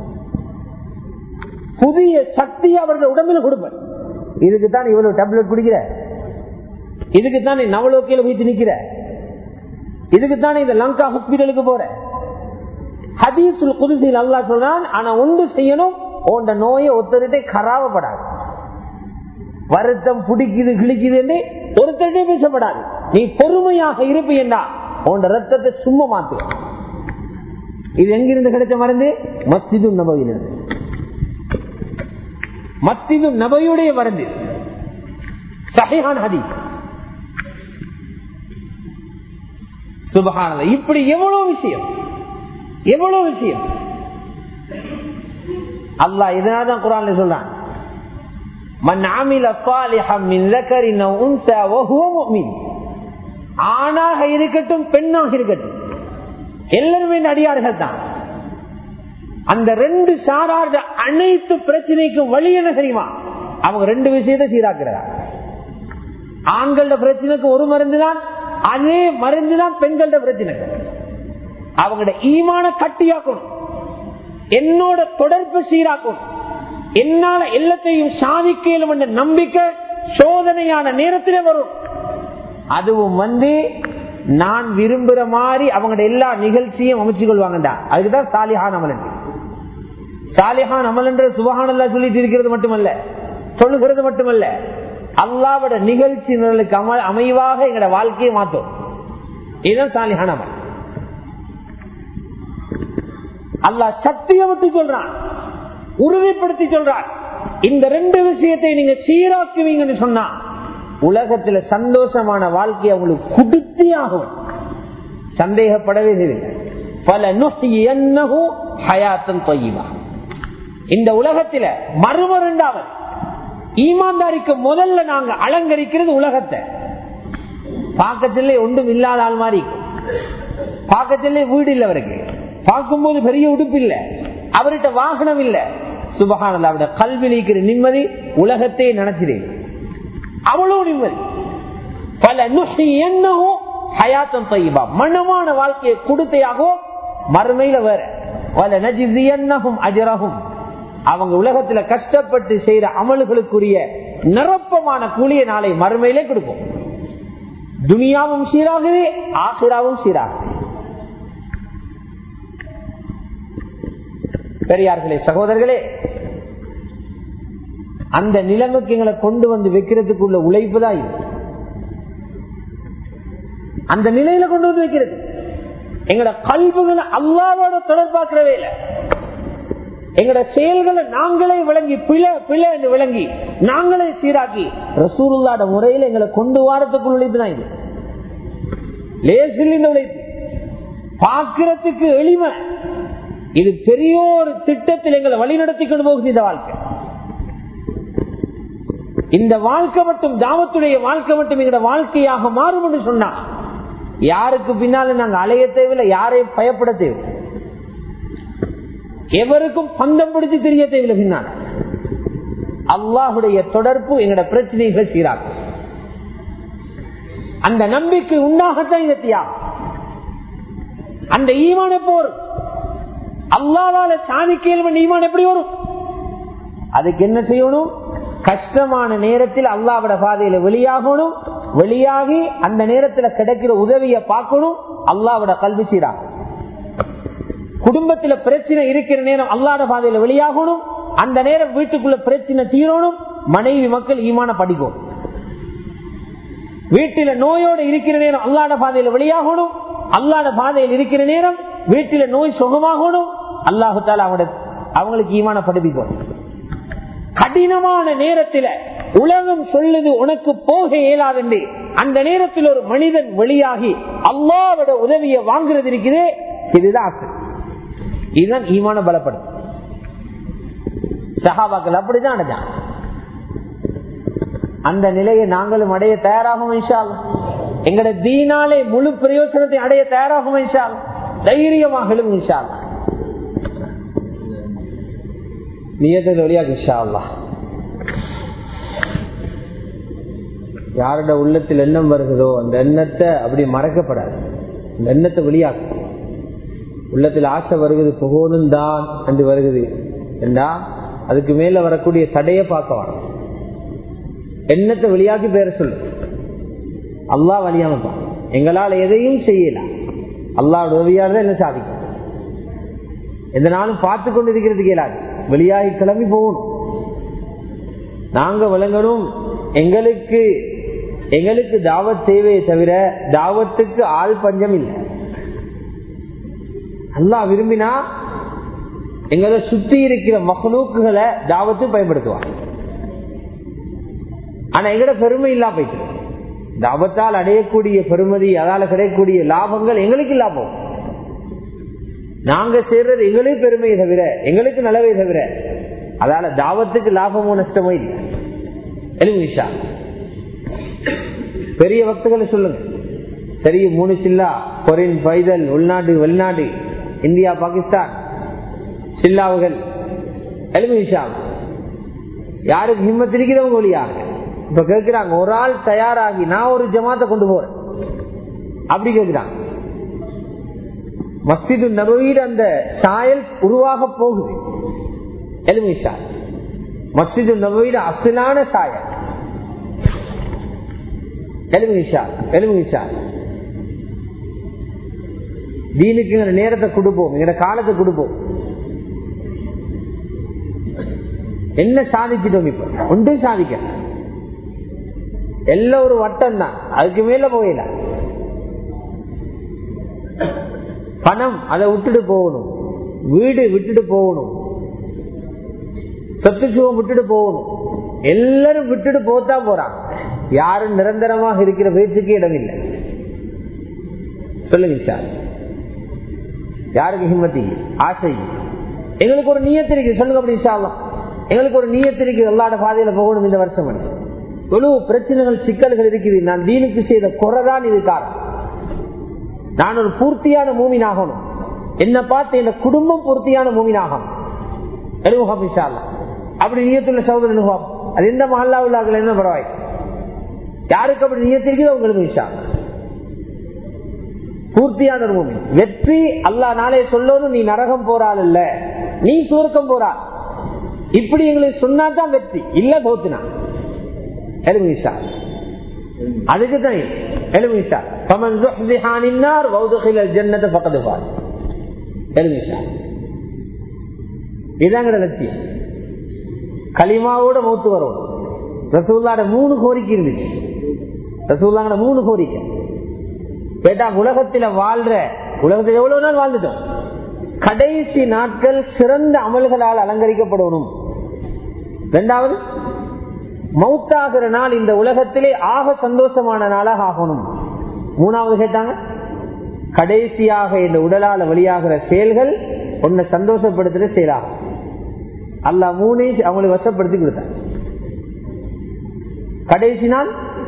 புதிய சக்தியை அவருடைய உடம்பில கொடுப்பேன் இதுக்கு தான் இவ்வளவு டேப்லெட் குடிக்கிற இதுக்கு தான் நீ நவலோக்கையில வீட்டு நிக்கிற இதுக்கு தானே இந்த லங்கா ஹாஸ்பிட்டலுக்கு போற ஹதீசுல் குதிசில் அல்லா சொல்றான் ஆனா ஒன்று செய்யணும் உண்ட நோயை ஒருத்தருட்டே கராவப்படாது வருத்தம் பிடிக்குது கிழிக்குது ஒருத்தருட்டே பேசப்படாது நீ பொறுமையாக இருப்பீன்னா உன் ரத்தத்தை சும்மா மாத்து இது எங்கிருந்து கிடைச்ச மருந்து மஸ்ஜிது நபையிலிருந்து மஸ்ஜிது நபையுடைய மருந்து சஹிஹான் ஹதீஸ் சுபகானது இப்படி எவ்வளவு விஷயம் எவ்வளவு விஷயம் அல்லாஹ் இதனால்தான் குரான்ல சொல்றான் மன் ஆமில சாலிஹம் மின் ذكر او انثى وهو مؤمن ஆணாக இருக்கட்டும் பெண்ணாக இருக்கட்டும் எல்லாருமே அடியார்கள் தான் அந்த ரெண்டு சாராத அனைத்து பிரச்சனைக்கும் வழி என்ன தெரியுமா அவங்க ரெண்டு விஷயத்தை சீராக்குறதா ஆண்களோட பிரச்சனைக்கு ஒரு மருந்து தான் அதே மருந்து தான் பெண்களோட பிரச்சனைக்கு அவங்களோட ஈமான கட்டியாக்கணும் என்னோட தொடர்பு சீராக்கணும் என்னால எல்லாத்தையும் சாதிக்கலும் என்ற நம்பிக்கை சோதனையான நேரத்திலே வரும் அதுவும் வந்து நான் விரும்புற மாதிரி அவங்களோட எல்லா நிகழ்ச்சியும் அமைச்சு கொள்வாங்கடா அதுக்குதான் சாலிஹான் அமலன் சாலிஹான் அமல் என்ற சுபகானல்லா சொல்லிட்டு இருக்கிறது மட்டுமல்ல சொல்லுகிறது மட்டுமல்ல அல்லாவோட நிகழ்ச்சி நிரலுக்கு அம அமைவாக எங்களோட வாழ்க்கையை மாற்றும் இதுதான் சாலிஹான் அமல் அல்லாஹ் சக்தியை விட்டு சொல்றான் உறுதிப்படுத்தி சொல்றான் இந்த ரெண்டு விஷயத்தை நீங்க சீராக்குவீங்கன்னு சொன்னா உலகத்துல சந்தோஷமான வாழ்க்கையை அவங்களுக்கு குடுத்தே ஆகும் சந்தேகப்படவே இல்லை பல நொட்டி என்னகும் ஹயாத்தம் தொய்வா இந்த உலகத்துல மறும ரெண்டாவது ஈமான்தாரிக்கு முதல்ல நாங்க அலங்கரிக்கிறது உலகத்தை பாக்கத்திலே ஒன்றும் இல்லாத ஆள் மாதிரி பாக்கத்திலே வீடு இல்லை அவருக்கு பார்க்கும்போது பெரிய உடுப்பு இல்ல அவர்கிட்ட வாகனம் இல்ல சுபகானந்த அவருடைய கல்வியில் இருக்கிற நிம்மதி உலகத்தையே நினைச்சிடேன் அவ்வளவு நிம்மதி பல நுகி என்னவும் ஹயாத்தம் தையபா மனமான வாழ்க்கையை கொடுத்தையாகோ மறுமையில வேற பல நஜிது என்னகும் அஜரகும் அவங்க உலகத்துல கஷ்டப்பட்டு செய்யற அமல்களுக்குரிய நிரப்பமான கூலிய நாளை மறுமையிலே கொடுக்கும் துனியாவும் சீராகுது ஆசிராவும் சீராகுது பெரியார்களே சகோதரர்களே அந்த நிலைமைக்கு எங்களை கொண்டு வந்து வைக்கிறதுக்குள்ள உழைப்பு தான் இது அந்த நிலையில கொண்டு வந்து வைக்கிறது எங்களோட கல்விகளை அல்லாவோட தொடர்பாக்கவே இல்லை எங்கட செயல்களை நாங்களே விளங்கி பிழை பிழை என்று விளங்கி நாங்களே சீராக்கி ரசூலுல்லாட முறையில் எங்களை கொண்டு வாரத்துக்குள் உழைப்புதான் இது லேசில் இந்த உழைப்பு பார்க்கிறதுக்கு எளிமை இது பெரிய ஒரு திட்டத்தில் எங்களை வழிநடத்தி கொண்டு போகுது இந்த வாழ்க்கை இந்த வாழ்க்கை மட்டும் தாவத்துடைய வாழ்க்கை மட்டும் எங்களோட வாழ்க்கையாக மாறும் என்று சொன்னா யாருக்கு பின்னாலும் நாங்க அலைய தேவையில்லை யாரையும் பயப்பட தேவையில்லை எவருக்கும் பந்தம் பிடிச்சு தெரிய தேவையில்லை பின்னால் அல்லாஹுடைய தொடர்பு எங்களோட பிரச்சனைகளை சீராக்கும் அந்த நம்பிக்கை உண்டாகத்தான் இந்த தியாகம் அந்த ஈமான போர் அல்லாவால சாதிக்க ஈமான் எப்படி வரும் அதுக்கு என்ன செய்யணும் கஷ்டமான நேரத்தில் அல்லாவோட பாதையில வெளியாகணும் வெளியாகி அந்த நேரத்தில் கிடைக்கிற உதவியை பார்க்கணும் அல்லாவோட கல்வி சீராகும் குடும்பத்துல பிரச்சனை இருக்கிற நேரம் அல்லாட பாதையில வெளியாகணும் அந்த நேரம் வீட்டுக்குள்ள பிரச்சனை தீரணும் மனைவி மக்கள் ஈமான படிக்கும் வீட்டில நோயோடு இருக்கிற நேரம் அல்லாட பாதையில வெளியாகணும் அல்லாட பாதையில் இருக்கிற நேரம் வீட்டில நோய் சுகமாகணும் அல்லாஹால அவங்களோட அவங்களுக்கு ஈமான படிப்பிக்கும் கடினமான நேரத்தில் உலகம் சொல்லுது உனக்கு போக இயலாதென்று அந்த நேரத்தில் ஒரு மனிதன் வெளியாகி அல்லாவோட உதவியை வாங்குறது இருக்குது இதுதான் ஆசை இதுதான் ஈமான பலப்படும் சஹாபாக்கள் அப்படிதான் அடைஞ்சான் அந்த நிலையை நாங்களும் அடைய தயாராகும் இன்ஷால் எங்கட தீனாலே முழு பிரயோசனத்தை அடைய தயாராகும் இன்ஷால் தைரியமாக எழும் இன்ஷால் நியத்தில் வழியாக இன்ஷா அல்லா யாரோட உள்ளத்தில் எண்ணம் வருகிறதோ அந்த எண்ணத்தை அப்படி மறக்கப்படாது அந்த எண்ணத்தை வெளியாகும் உள்ளத்தில் ஆசை வருகிறது புகோனும் தான் என்று வருகிறது என்றா அதுக்கு மேல வரக்கூடிய தடையை பார்க்க வரும் எண்ணத்தை வெளியாக்கி பேர சொல்லு அல்லா வழியாமப்பான் எங்களால் எதையும் செய்யலாம் அல்லாவோட உதவியால் என்ன சாதிக்கும் எந்த நாளும் பார்த்து கொண்டு இருக்கிறது கேளாது வெளியாகி கிளம்பி போகணும் நாங்க விளங்கணும் எங்களுக்கு எங்களுக்கு தாவத் தேவையை தவிர தாவத்துக்கு ஆள் பஞ்சம் இல்லை அல்லா விரும்பினா எங்களை சுத்தி இருக்கிற மகனூக்குகளை தாவத்து பயன்படுத்துவார் ஆனா எங்கட பெருமை இல்லா போயிட்டு தாவத்தால் அடையக்கூடிய பெருமதி அதால கிடைக்கக்கூடிய லாபங்கள் எங்களுக்கு லாபம் நாங்க சேர்றது எங்களுக்கு பெருமையை தவிர எங்களுக்கு நலவை தவிர அதால தாவத்துக்கு லாபமோ நஷ்டமோ இல்லை எலுமிஷா பெரிய பக்தர்களை சொல்லுங்க பெரிய மூணு சில்லா கொரின் பைதல் உள்நாடு வெளிநாடு இந்தியா பாகிஸ்தான் சில்லாவுகள் எலுமிஷா யாருக்கு ஹிம்மத் இருக்கிறவங்க ஒளியாக இப்ப கேட்கிறாங்க ஒரு ஆள் தயாராகி நான் ஒரு ஜமாத்தை கொண்டு போறேன் அப்படி கேட்கிறாங்க மஸ்ஜிது நபவீடு அந்த சாயல் உருவாக போகுது எலுமிஷா மஸ்ஜிது நபவீடு அசிலான சாயல் எலுமிஷா எலுமிஷா தீனுக்கு எங்க நேரத்தை கொடுப்போம் எங்க காலத்தை கொடுப்போம் என்ன சாதிச்சிட்டோம் இப்ப ஒன்றும் சாதிக்க எல்லாம் ஒரு வட்டம் தான் அதுக்கு மேல போயில பணம் அதை விட்டுட்டு போகணும் வீடு விட்டுட்டு போகணும் சொத்து சுகம் விட்டுட்டு போகணும் எல்லாரும் விட்டுட்டு போத்தான் போறான் யாரும் நிரந்தரமாக இருக்கிற பேச்சுக்கு இடம் இல்லை சொல்லுங்க சார் யாருக்கு ஹிம்மத்தி ஆசை எங்களுக்கு ஒரு நீயத்திரிக்கு சொல்லுங்க அப்படி சாலாம் எங்களுக்கு ஒரு நீயத்திரிக்கு எல்லாட பாதையில போகணும் இந்த வருஷம் எவ்வளவு பிரச்சனைகள் சிக்கல்கள் இருக்குது நான் தீனுக்கு செய்த குறைதான் இது காரணம் நான் ஒரு பூர்த்தியான மூமின் ஆகணும் என்ன பார்த்து என் குடும்பம் பூர்த்தியான மூமின் ஆகணும் எழுமுகம் இன்ஷால்லா அப்படி நீயத்துள்ள சகோதரன் அனுபவம் அது எந்த மஹல்லாவில் என்ன பரவாயில்லை யாருக்கு அப்படி நீயத்திருக்குதோ உங்களுக்கு இன்ஷா பூர்த்தியான ஒரு மூமி வெற்றி அல்லா நாளே சொல்லணும் நீ நரகம் போறாள் இல்ல நீ சுருக்கம் போறா இப்படி எங்களுக்கு சொன்னாதான் வெற்றி இல்ல தோத்துனா எலுமிஷா அதுக்கு தான் எலுமிஷா பமன் ஜுஹ்திஹானின்னார் வௌதுகில ஜன்னத பக்கத்து பார் எலுமிஷா இதாங்கட லட்சியம் களிமாவோட மூத்து வரும் ரசூல்லாட மூணு கோரிக்கை இருந்துச்சு ரசூல்லாங்கட மூணு கோரிக்கை கேட்டா உலகத்துல வாழ்ற உலகத்துல எவ்வளவு நாள் வாழ்ந்துட்டோம் கடைசி நாட்கள் சிறந்த அமல்களால் அலங்கரிக்கப்படணும் இரண்டாவது மௌத்தாகிற நாள் இந்த உலகத்திலே ஆக சந்தோஷமான நாளாக ஆகணும் மூணாவது கேட்டாங்க கடைசியாக இந்த உடலால வெளியாகிற செயல்கள் உன்னை சந்தோஷப்படுத்துற செயலாகும் அல்ல மூணு அவங்களுக்கு வசப்படுத்தி கொடுத்தாங்க கடைசி நாள்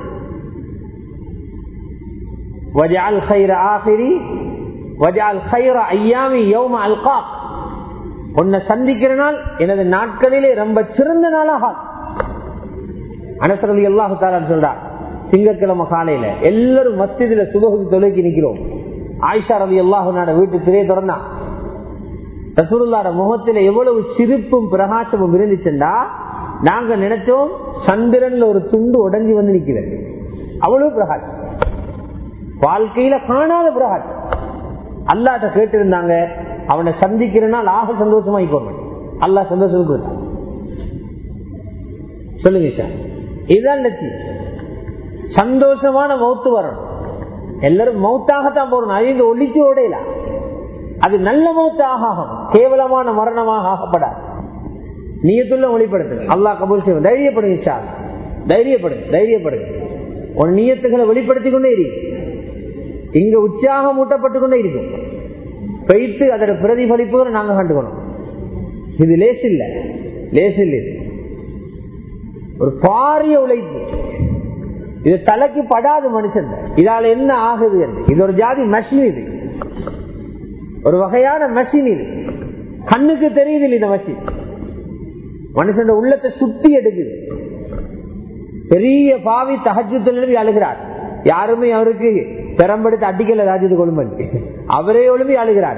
وجعل خير آخري وجعل خير أيامي يوم ألقاك உன்னை சந்திக்கிற நாள் எனது நாட்களிலே ரொம்ப சிறந்த நாளாக அனசரதி அல்லாஹு தாலான்னு சொல்றார் திங்கட்கிழமை காலையில எல்லாரும் மஸ்திதில சுபகுதி தொலைக்கு நிக்கிறோம் ஆயிஷா ரவி அல்லாஹு வீட்டு திரையை திறந்தான் ரசூலுல்லாட முகத்துல எவ்வளவு சிரிப்பும் பிரகாசமும் இருந்துச்சுண்டா நாங்க நினைச்சோம் சந்திரன்ல ஒரு துண்டு உடஞ்சி வந்து நிக்கிறது அவ்வளவு பிரகாசம் வாழ்க்கையில காணாத பிரகாசம் அல்லாட்ட கேட்டு இருந்தாங்க அவனை சந்திக்கிறனால் ஆக சந்தோஷமாயிக்கோங்க அல்லா சந்தோஷம் கொடுத்தான் சொல்லுங்க சார் இதுதான் லட்சியம் சந்தோஷமான மௌத்து வரணும் எல்லாரும் மௌத்தாகத்தான் போறணும் அது இந்த ஒளிச்சு ஓடையலாம் அது நல்ல மௌத்தாக ஆகும் கேவலமான மரணமாக ஆகப்படாது நீயத்துள்ள வெளிப்படுத்துங்க அல்லாஹ் கபூல் செய்வோம் தைரியப்படுங்க சார் தைரியப்படுங்க தைரியப்படுங்க உன் நீயத்துகளை வெளிப்படுத்தி கொண்டே இருக்கு இங்க உற்சாகம் ஊட்டப்பட்டு கொண்டே இருக்கும் பெய்த்து அதோட பிரதிபலிப்புகளை நாங்க கண்டுக்கணும் இது லேஸ் இல்ல லேஸ் இல்ல இது ஒரு பாரிய உழைப்பு இது தலைக்கு படாது மனுஷன் இதால என்ன ஆகுது என்று இது ஒரு ஜாதி மெஷின் இது ஒரு வகையான மெஷின் இது கண்ணுக்கு தெரியுது இந்த மெஷின் மனுஷன் உள்ளத்தை சுத்தி எடுக்குது பெரிய பாவி தகஜத்தில் அழுகிறார் யாருமே அவருக்கு பெரம்பெடுத்து அடிக்கல ராஜித் கொழும்பன் அவரே ஒழும்பி அழுகிறார்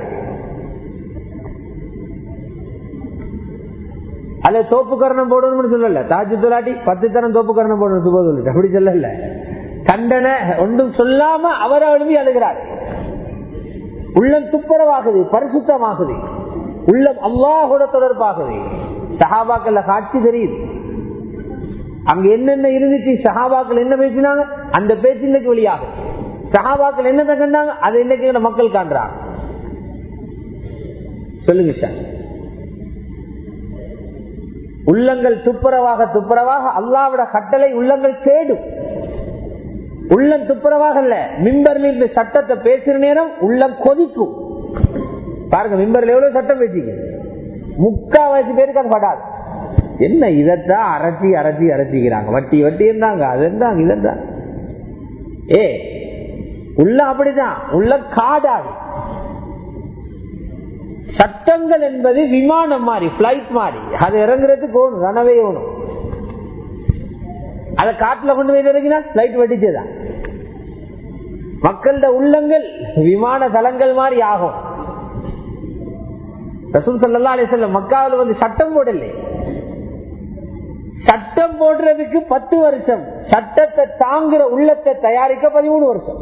அல்ல தோப்பு கரணம் போடணும்னு சொல்லல தாஜு தொலாட்டி பத்து தரம் தோப்பு கரணம் போடணும் சுப சொல்லிட்டு அப்படி சொல்லல கண்டன ஒன்றும் சொல்லாம அவரை எழுதி அழுகிறார் உள்ளம் துப்புரவாகுது பரிசுத்தமாகுது உள்ளம் அல்லாஹோட தொடர்பாகுது சஹாபாக்கள்ல காட்சி தெரியுது அங்க என்னென்ன இருந்துச்சு சஹாபாக்கள் என்ன பேசினாங்க அந்த பேச்சு இன்னைக்கு வெளியாகும் சஹாபாக்கள் என்ன கண்டாங்க அதை இன்னைக்கு மக்கள் காண்றாங்க சொல்லுங்க சார் உள்ளங்கள் துப்புரவாக துப்புரவாக அல்லாவிட கட்டளை உள்ளங்கள் தேடும் உள்ளம் துப்புரவாக இல்ல மிம்பர்ல இந்த சட்டத்தை பேசுற நேரம் உள்ளம் கொதிக்கும் பாருங்க மிம்பர்ல எவ்வளவு சட்டம் பேசிக்க முக்காவாசி பேருக்கு அது படாது என்ன இதைத்தான் அரைச்சி அரைச்சி அரைச்சிக்கிறாங்க வட்டி வட்டி இருந்தாங்க அது இருந்தாங்க இதான் ஏ உள்ள அப்படிதான் உள்ள காடாது சட்டங்கள் என்பது விமானம் மாதிரி பிளைட் மாதிரி அது இறங்குறதுக்கு ஓணும் ரனவே ஓணும் அதை காட்டுல கொண்டு போய் இறங்கினா பிளைட் வெட்டிச்சதான் மக்களோட உள்ளங்கள் விமான தளங்கள் மாதிரி ஆகும் ரசூல் சல்லா அலிசல்ல மக்காவில் வந்து சட்டம் போடலை சட்டம் போடுறதுக்கு பத்து வருஷம் சட்டத்தை தாங்குற உள்ளத்தை தயாரிக்க பதிமூணு வருஷம்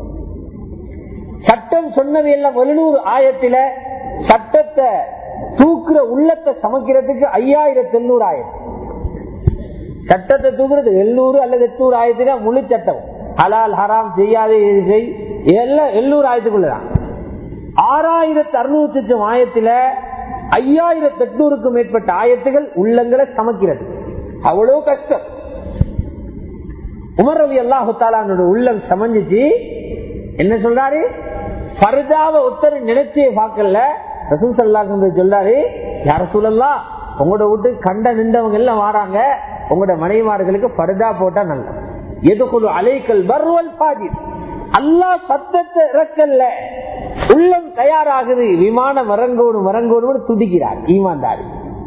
சட்டம் சொன்னது எல்லாம் எழுநூறு ஆயிரத்தில சட்டத்தை தூக்குற உள்ளத்தை சமைக்கிறதுக்கு ஐயாயிரத்தி எண்ணூறு ஆயிரம் சட்டத்தை தூக்குறது எழுநூறு அல்லது எட்நூறு ஆயிரத்துல முழு சட்டம் ஹலால் ஹராம் செய்யாதே செய் இதெல்லாம் எழுநூறு ஆயிரத்துக்குள்ளதான் ஆறாயிரத்தி அறுநூத்தி லட்சம் ஆயத்துல ஐயாயிரத்தி எட்நூறுக்கும் மேற்பட்ட ஆயத்துகள் உள்ளங்களை சமைக்கிறது அவ்வளவு கஷ்டம் உமர் ரவி அல்லாஹு உள்ளம் சமைஞ்சிச்சு என்ன சொல்றாரு பரிதாவ ஒத்தர் நினைச்சே பார்க்கல ரசூல் சல்லா சொல்றாரு யார சூழல்லா உங்களோட வீட்டு கண்ட நின்றவங்க எல்லாம் வாராங்க உங்களோட மனைவிமார்களுக்கு பரிதா போட்டா நல்ல எதுக்குழு அலைக்கல் பர்வல் பாதி அல்லா சத்தத்தை இறக்கல்ல உள்ளம் தயாராகுது விமானம் வரங்கோடு வரங்கோடு துடிக்கிறார் ஈமாந்தாரி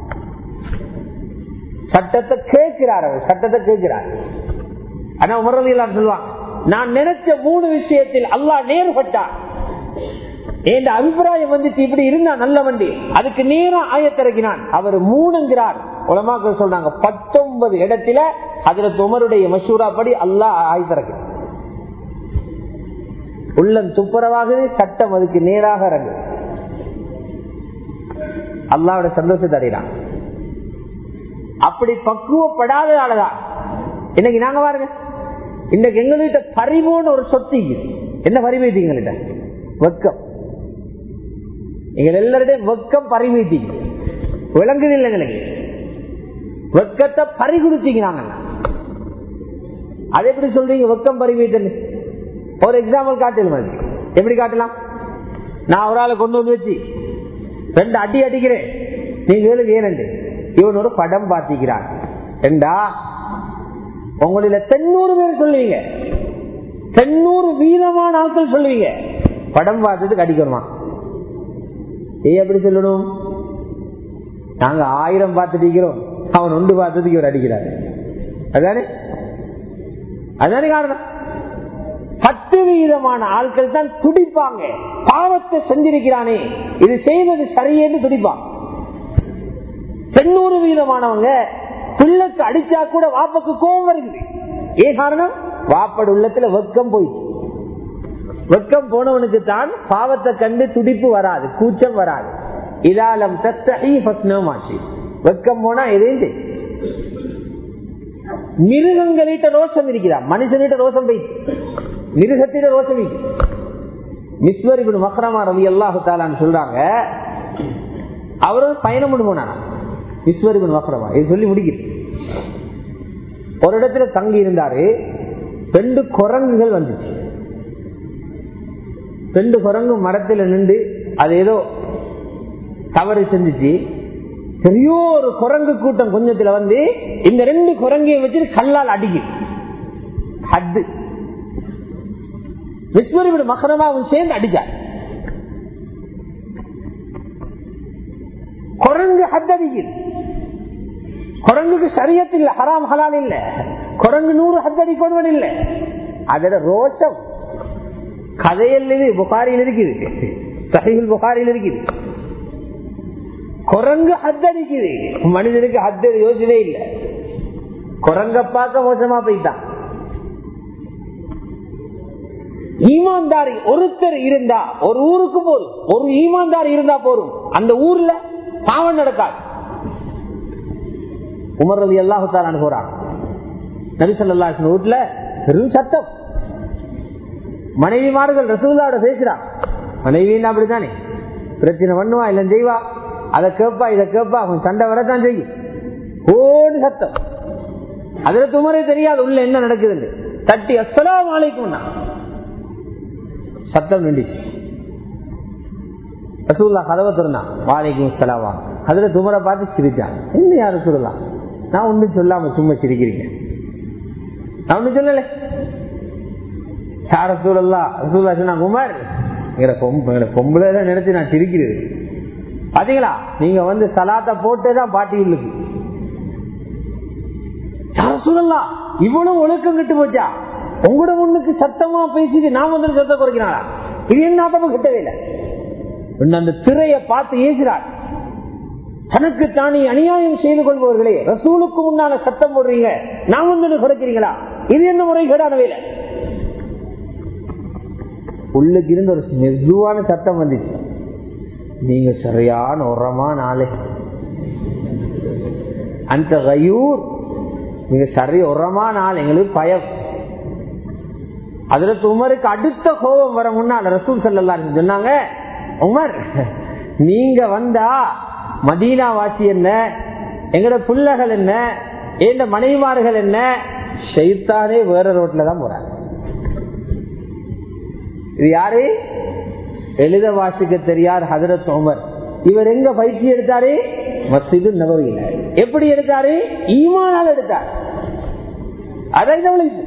சட்டத்தை கேட்கிறார் அவர் சட்டத்தை கேட்கிறார் ஆனா உமரலாம் சொல்லுவாங்க நான் நினைச்ச மூணு விஷயத்தில் அல்லாஹ் நேர்பட்டான் என் அபிப்பிராயம் வந்துச்சு இப்படி இருந்தா நல்ல வண்டி அதுக்கு நேரம் ஆயத்திறக்கினான் அவர் மூணுங்கிறார் உலமாக்கள் சொல்றாங்க பத்தொன்பது இடத்துல அதுல உமருடைய மசூரா படி அல்லாஹ் ஆயத்திறக்கிறான் உள்ளம் துப்புரவாகுது சட்டம் அதுக்கு நேராக இறங்கு அல்லாவோட சந்தோஷத்தை அடைகிறான் அப்படி பக்குவப்படாததாலதான் இன்னைக்கு நாங்க பாருங்க இன்னைக்கு எங்கள்கிட்ட பரிவோன்னு ஒரு சொத்து என்ன பரிவு எங்கள்கிட்ட வெக்கம் எங்க எல்லாருடைய வெக்கம் பறிவீட்டீங்க விளங்குது இல்லை எங்களுக்கு வெக்கத்தை பறி கொடுத்தீங்க நாங்க அது எப்படி சொல்றீங்க வெக்கம் பறிவீட்டன்னு ஒரு எக்ஸாம்பிள் காட்டலாம் அது எப்படி காட்டலாம் நான் ஒரு ஆளை கொண்டு வந்து வச்சு ரெண்டு அடி அடிக்கிறேன் நீங்க ஏனண்டு இவன் ஒரு படம் பார்த்திக்கிறான் என்றா உங்களில தென்னூறு பேர் சொல்லுவீங்க தென்னூறு வீதமான ஆட்கள் சொல்லுவீங்க படம் பார்த்ததுக்கு அடிக்கணுமா ஏ எப்படி சொல்லணும் நாங்க ஆயிரம் பார்த்துட்டு இருக்கிறோம் அவன் ஒன்று பார்த்ததுக்கு இவர் அடிக்கிறார் அதானே அதானே காரணம் பத்து வீதமான ஆட்கள் தான் துடிப்பாங்க பாவத்தை செஞ்சிருக்கிறானே இது செய்வது சரியேன்னு துடிப்பாங்க தொண்ணூறு வீதமானவங்க பிள்ளைக்கு அடிச்சா கூட வாப்பக்கு கோபம் வருது ஏன் காரணம் வாப்பட உள்ளத்துல வெக்கம் போயிடுச்சு வெக்கம் போனவனுக்கு தான் பாவத்தை கண்டு துடிப்பு வராது கூச்சம் வராது இதாலம் தஸ்தமாச்சு வெக்கம் போனா எதேந்து மிருகங்களிட்ட ரோஷம் இருக்கிறா மனுஷனிட்ட ரோஷம் போயிடுச்சு மிருகத்திட ரோஷம் மிஸ்வர் இப்படி மக்ரமா ரவி அல்லாஹு தாலான்னு சொல்றாங்க அவரும் பயணம் பண்ணி போனாரா மிஸ்வர் மக்ரமா இது சொல்லி முடிக்குது ஒரு இடத்துல தங்கி இருந்தாரு ரெண்டு குரங்குகள் வந்துச்சு ரெண்டு குரங்கு மரத்துல நின்று அது ஏதோ தவறு செஞ்சுச்சு பெரிய ஒரு குரங்கு கூட்டம் கொஞ்சத்துல வந்து இந்த ரெண்டு குரங்கையும் வச்சு கல்லால் அடிக்கு ஹத்து விஸ்வரிவிட மகரமாவும் சேர்ந்து அடிச்சார் குரங்கு ஹத் அடிக்குது குரங்குக்கு சரியத்து இல்ல ஹராம் ஹலால் இல்ல குரங்கு நூறு ஹத் அடிக்கொள்வன் இல்ல அதோட ரோஷம் கதையில் இது புகாரியில் இருக்குது சஹில் புகாரியில் இருக்குது குரங்கு ஹத் அடிக்குது மனிதனுக்கு ஹத் யோசனை இல்லை குரங்க பார்க்க மோசமா போயிட்டான் ஈமான்தாரி ஒருத்தர் இருந்தா ஒரு ஊருக்கு போதும் ஒரு ஈமான்தாரி இருந்தா போதும் அந்த ஊர்ல பாவம் நடக்காது உமர் ரவி அல்லாஹால போறான் நபிசல்லா வீட்டுல பெரும் சத்தம் மனைவிமார்கள் ரசூல்லாவோட பேசுறான் மனைவின்னு அப்படித்தானே பிரச்சனை பண்ணுவா இல்ல செய்வா அதை கேட்பா இதை கேட்பா அவன் சண்டை வரத்தான் செய்யும் ஓடு சத்தம் அதுல துமரே தெரியாது உள்ள என்ன நடக்குதுன்னு தட்டி அஸ்லாம் அலைக்கும் சத்தம் நின்றுச்சு ரசூல்லா கதவை திறந்தான் வாழைக்கும் செலவா அதுல துமரை பார்த்து சிரிச்சான் என்ன யாரும் சொல்லலாம் நான் ஒன்றும் சொல்லாம சும்மா சிரிக்கிறீங்க நான் ஒன்றும் சொல்லல யார சூழல்லாம் ரசூல்லா சொன்னா குமார் எங்களை பொம்பளை நினைச்சு நான் சிரிக்கிறது பாத்தீங்களா நீங்க வந்து சலாத்த போட்டேதான் பாட்டி உள்ளுக்கு யார சூழல்லாம் இவ்வளவு ஒழுக்கம் கிட்டு போச்சா உங்களோட முன்னுக்கு சத்தமா பேசிட்டு நான் வந்து சத்தம் குறைக்கிறாளா இது என்ன ஆத்தமும் கிட்டவே இல்லை அந்த திரைய பார்த்து ஏசுறார் தனக்கு தானே அநியாயம் செய்து கொள்பவர்களே ரசூலுக்கு முன்னால சத்தம் போடுறீங்க நான் வந்து குறைக்கிறீங்களா இது என்ன முறை கேடான வேலை உள்ளுக்கு இருந்து ஒரு மெதுவான சத்தம் வந்துச்சு நீங்க சரியான உரமான ஆளு அந்த கையூர் நீங்க சரி உரமான ஆள் எங்களுக்கு பயம் அதுல உமருக்கு அடுத்த கோபம் வர முன்னால ரசூல் சல்லா சொன்னாங்க உமர் நீங்க வந்தா மதீனா வாசி என்ன எங்கட பிள்ளைகள் என்ன எந்த மனைவிமார்கள் என்ன ஷைத்தானே வேற ரோட்ல தான் போறாங்க இது யாரு எழுத வாசிக்க தெரியார் ஹதரத் உமர் இவர் எங்க பயிற்சி எடுத்தாரு மசிது நபவியில எப்படி எடுத்தாரு ஈமானால் எடுத்தார் அதான்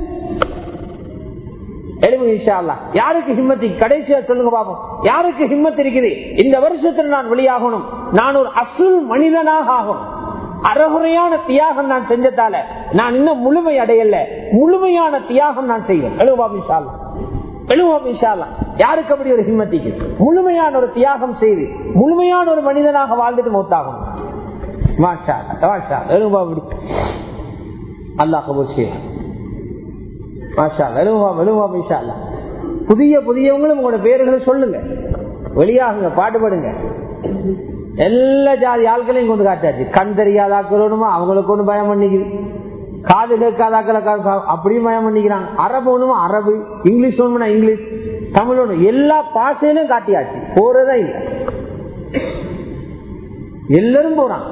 யாருக்கு ஹிம்மத்தி கடைசியா சொல்லுங்க பாப்போம் யாருக்கு ஹிம்மத் இருக்குது இந்த வருஷத்துல நான் வெளியாகணும் நான் ஒரு அசுல் மனிதனாக ஆகணும் அறகுறையான தியாகம் நான் செஞ்சதால நான் இன்னும் முழுமை அடையல முழுமையான தியாகம் நான் செய்வேன் எழுவாம் இஷால்லா எழுவாம் இஷால்லா யாருக்கு அப்படி ஒரு ஹிம்மத்திக்கு முழுமையான ஒரு தியாகம் செய்து முழுமையான ஒரு மனிதனாக வாழ்ந்துட்டு மௌத்தாகும் மாஷா மாஷா எழுவா அல்லாஹ் கபூர் செய்வான் புதிய புதியவங்களும் உங்களோட பேர்களை சொல்லுங்க வெளியாகுங்க பாடுபடுங்க எல்லா ஜாதி ஆட்களையும் கொண்டு காட்டாச்சு கண் தெரியாத ஆக்கணுமா அவங்களுக்கு ஒண்ணு பயம் பண்ணிக்குது காது கேட்காத அப்படியும் பயம் பண்ணிக்கிறாங்க அரபு ஒண்ணுமா அரபு இங்கிலீஷ் ஒண்ணுனா இங்கிலீஷ் தமிழ் ஒண்ணு எல்லா பாசையிலும் காட்டியாச்சு போறதா இல்லை எல்லாரும் போறான்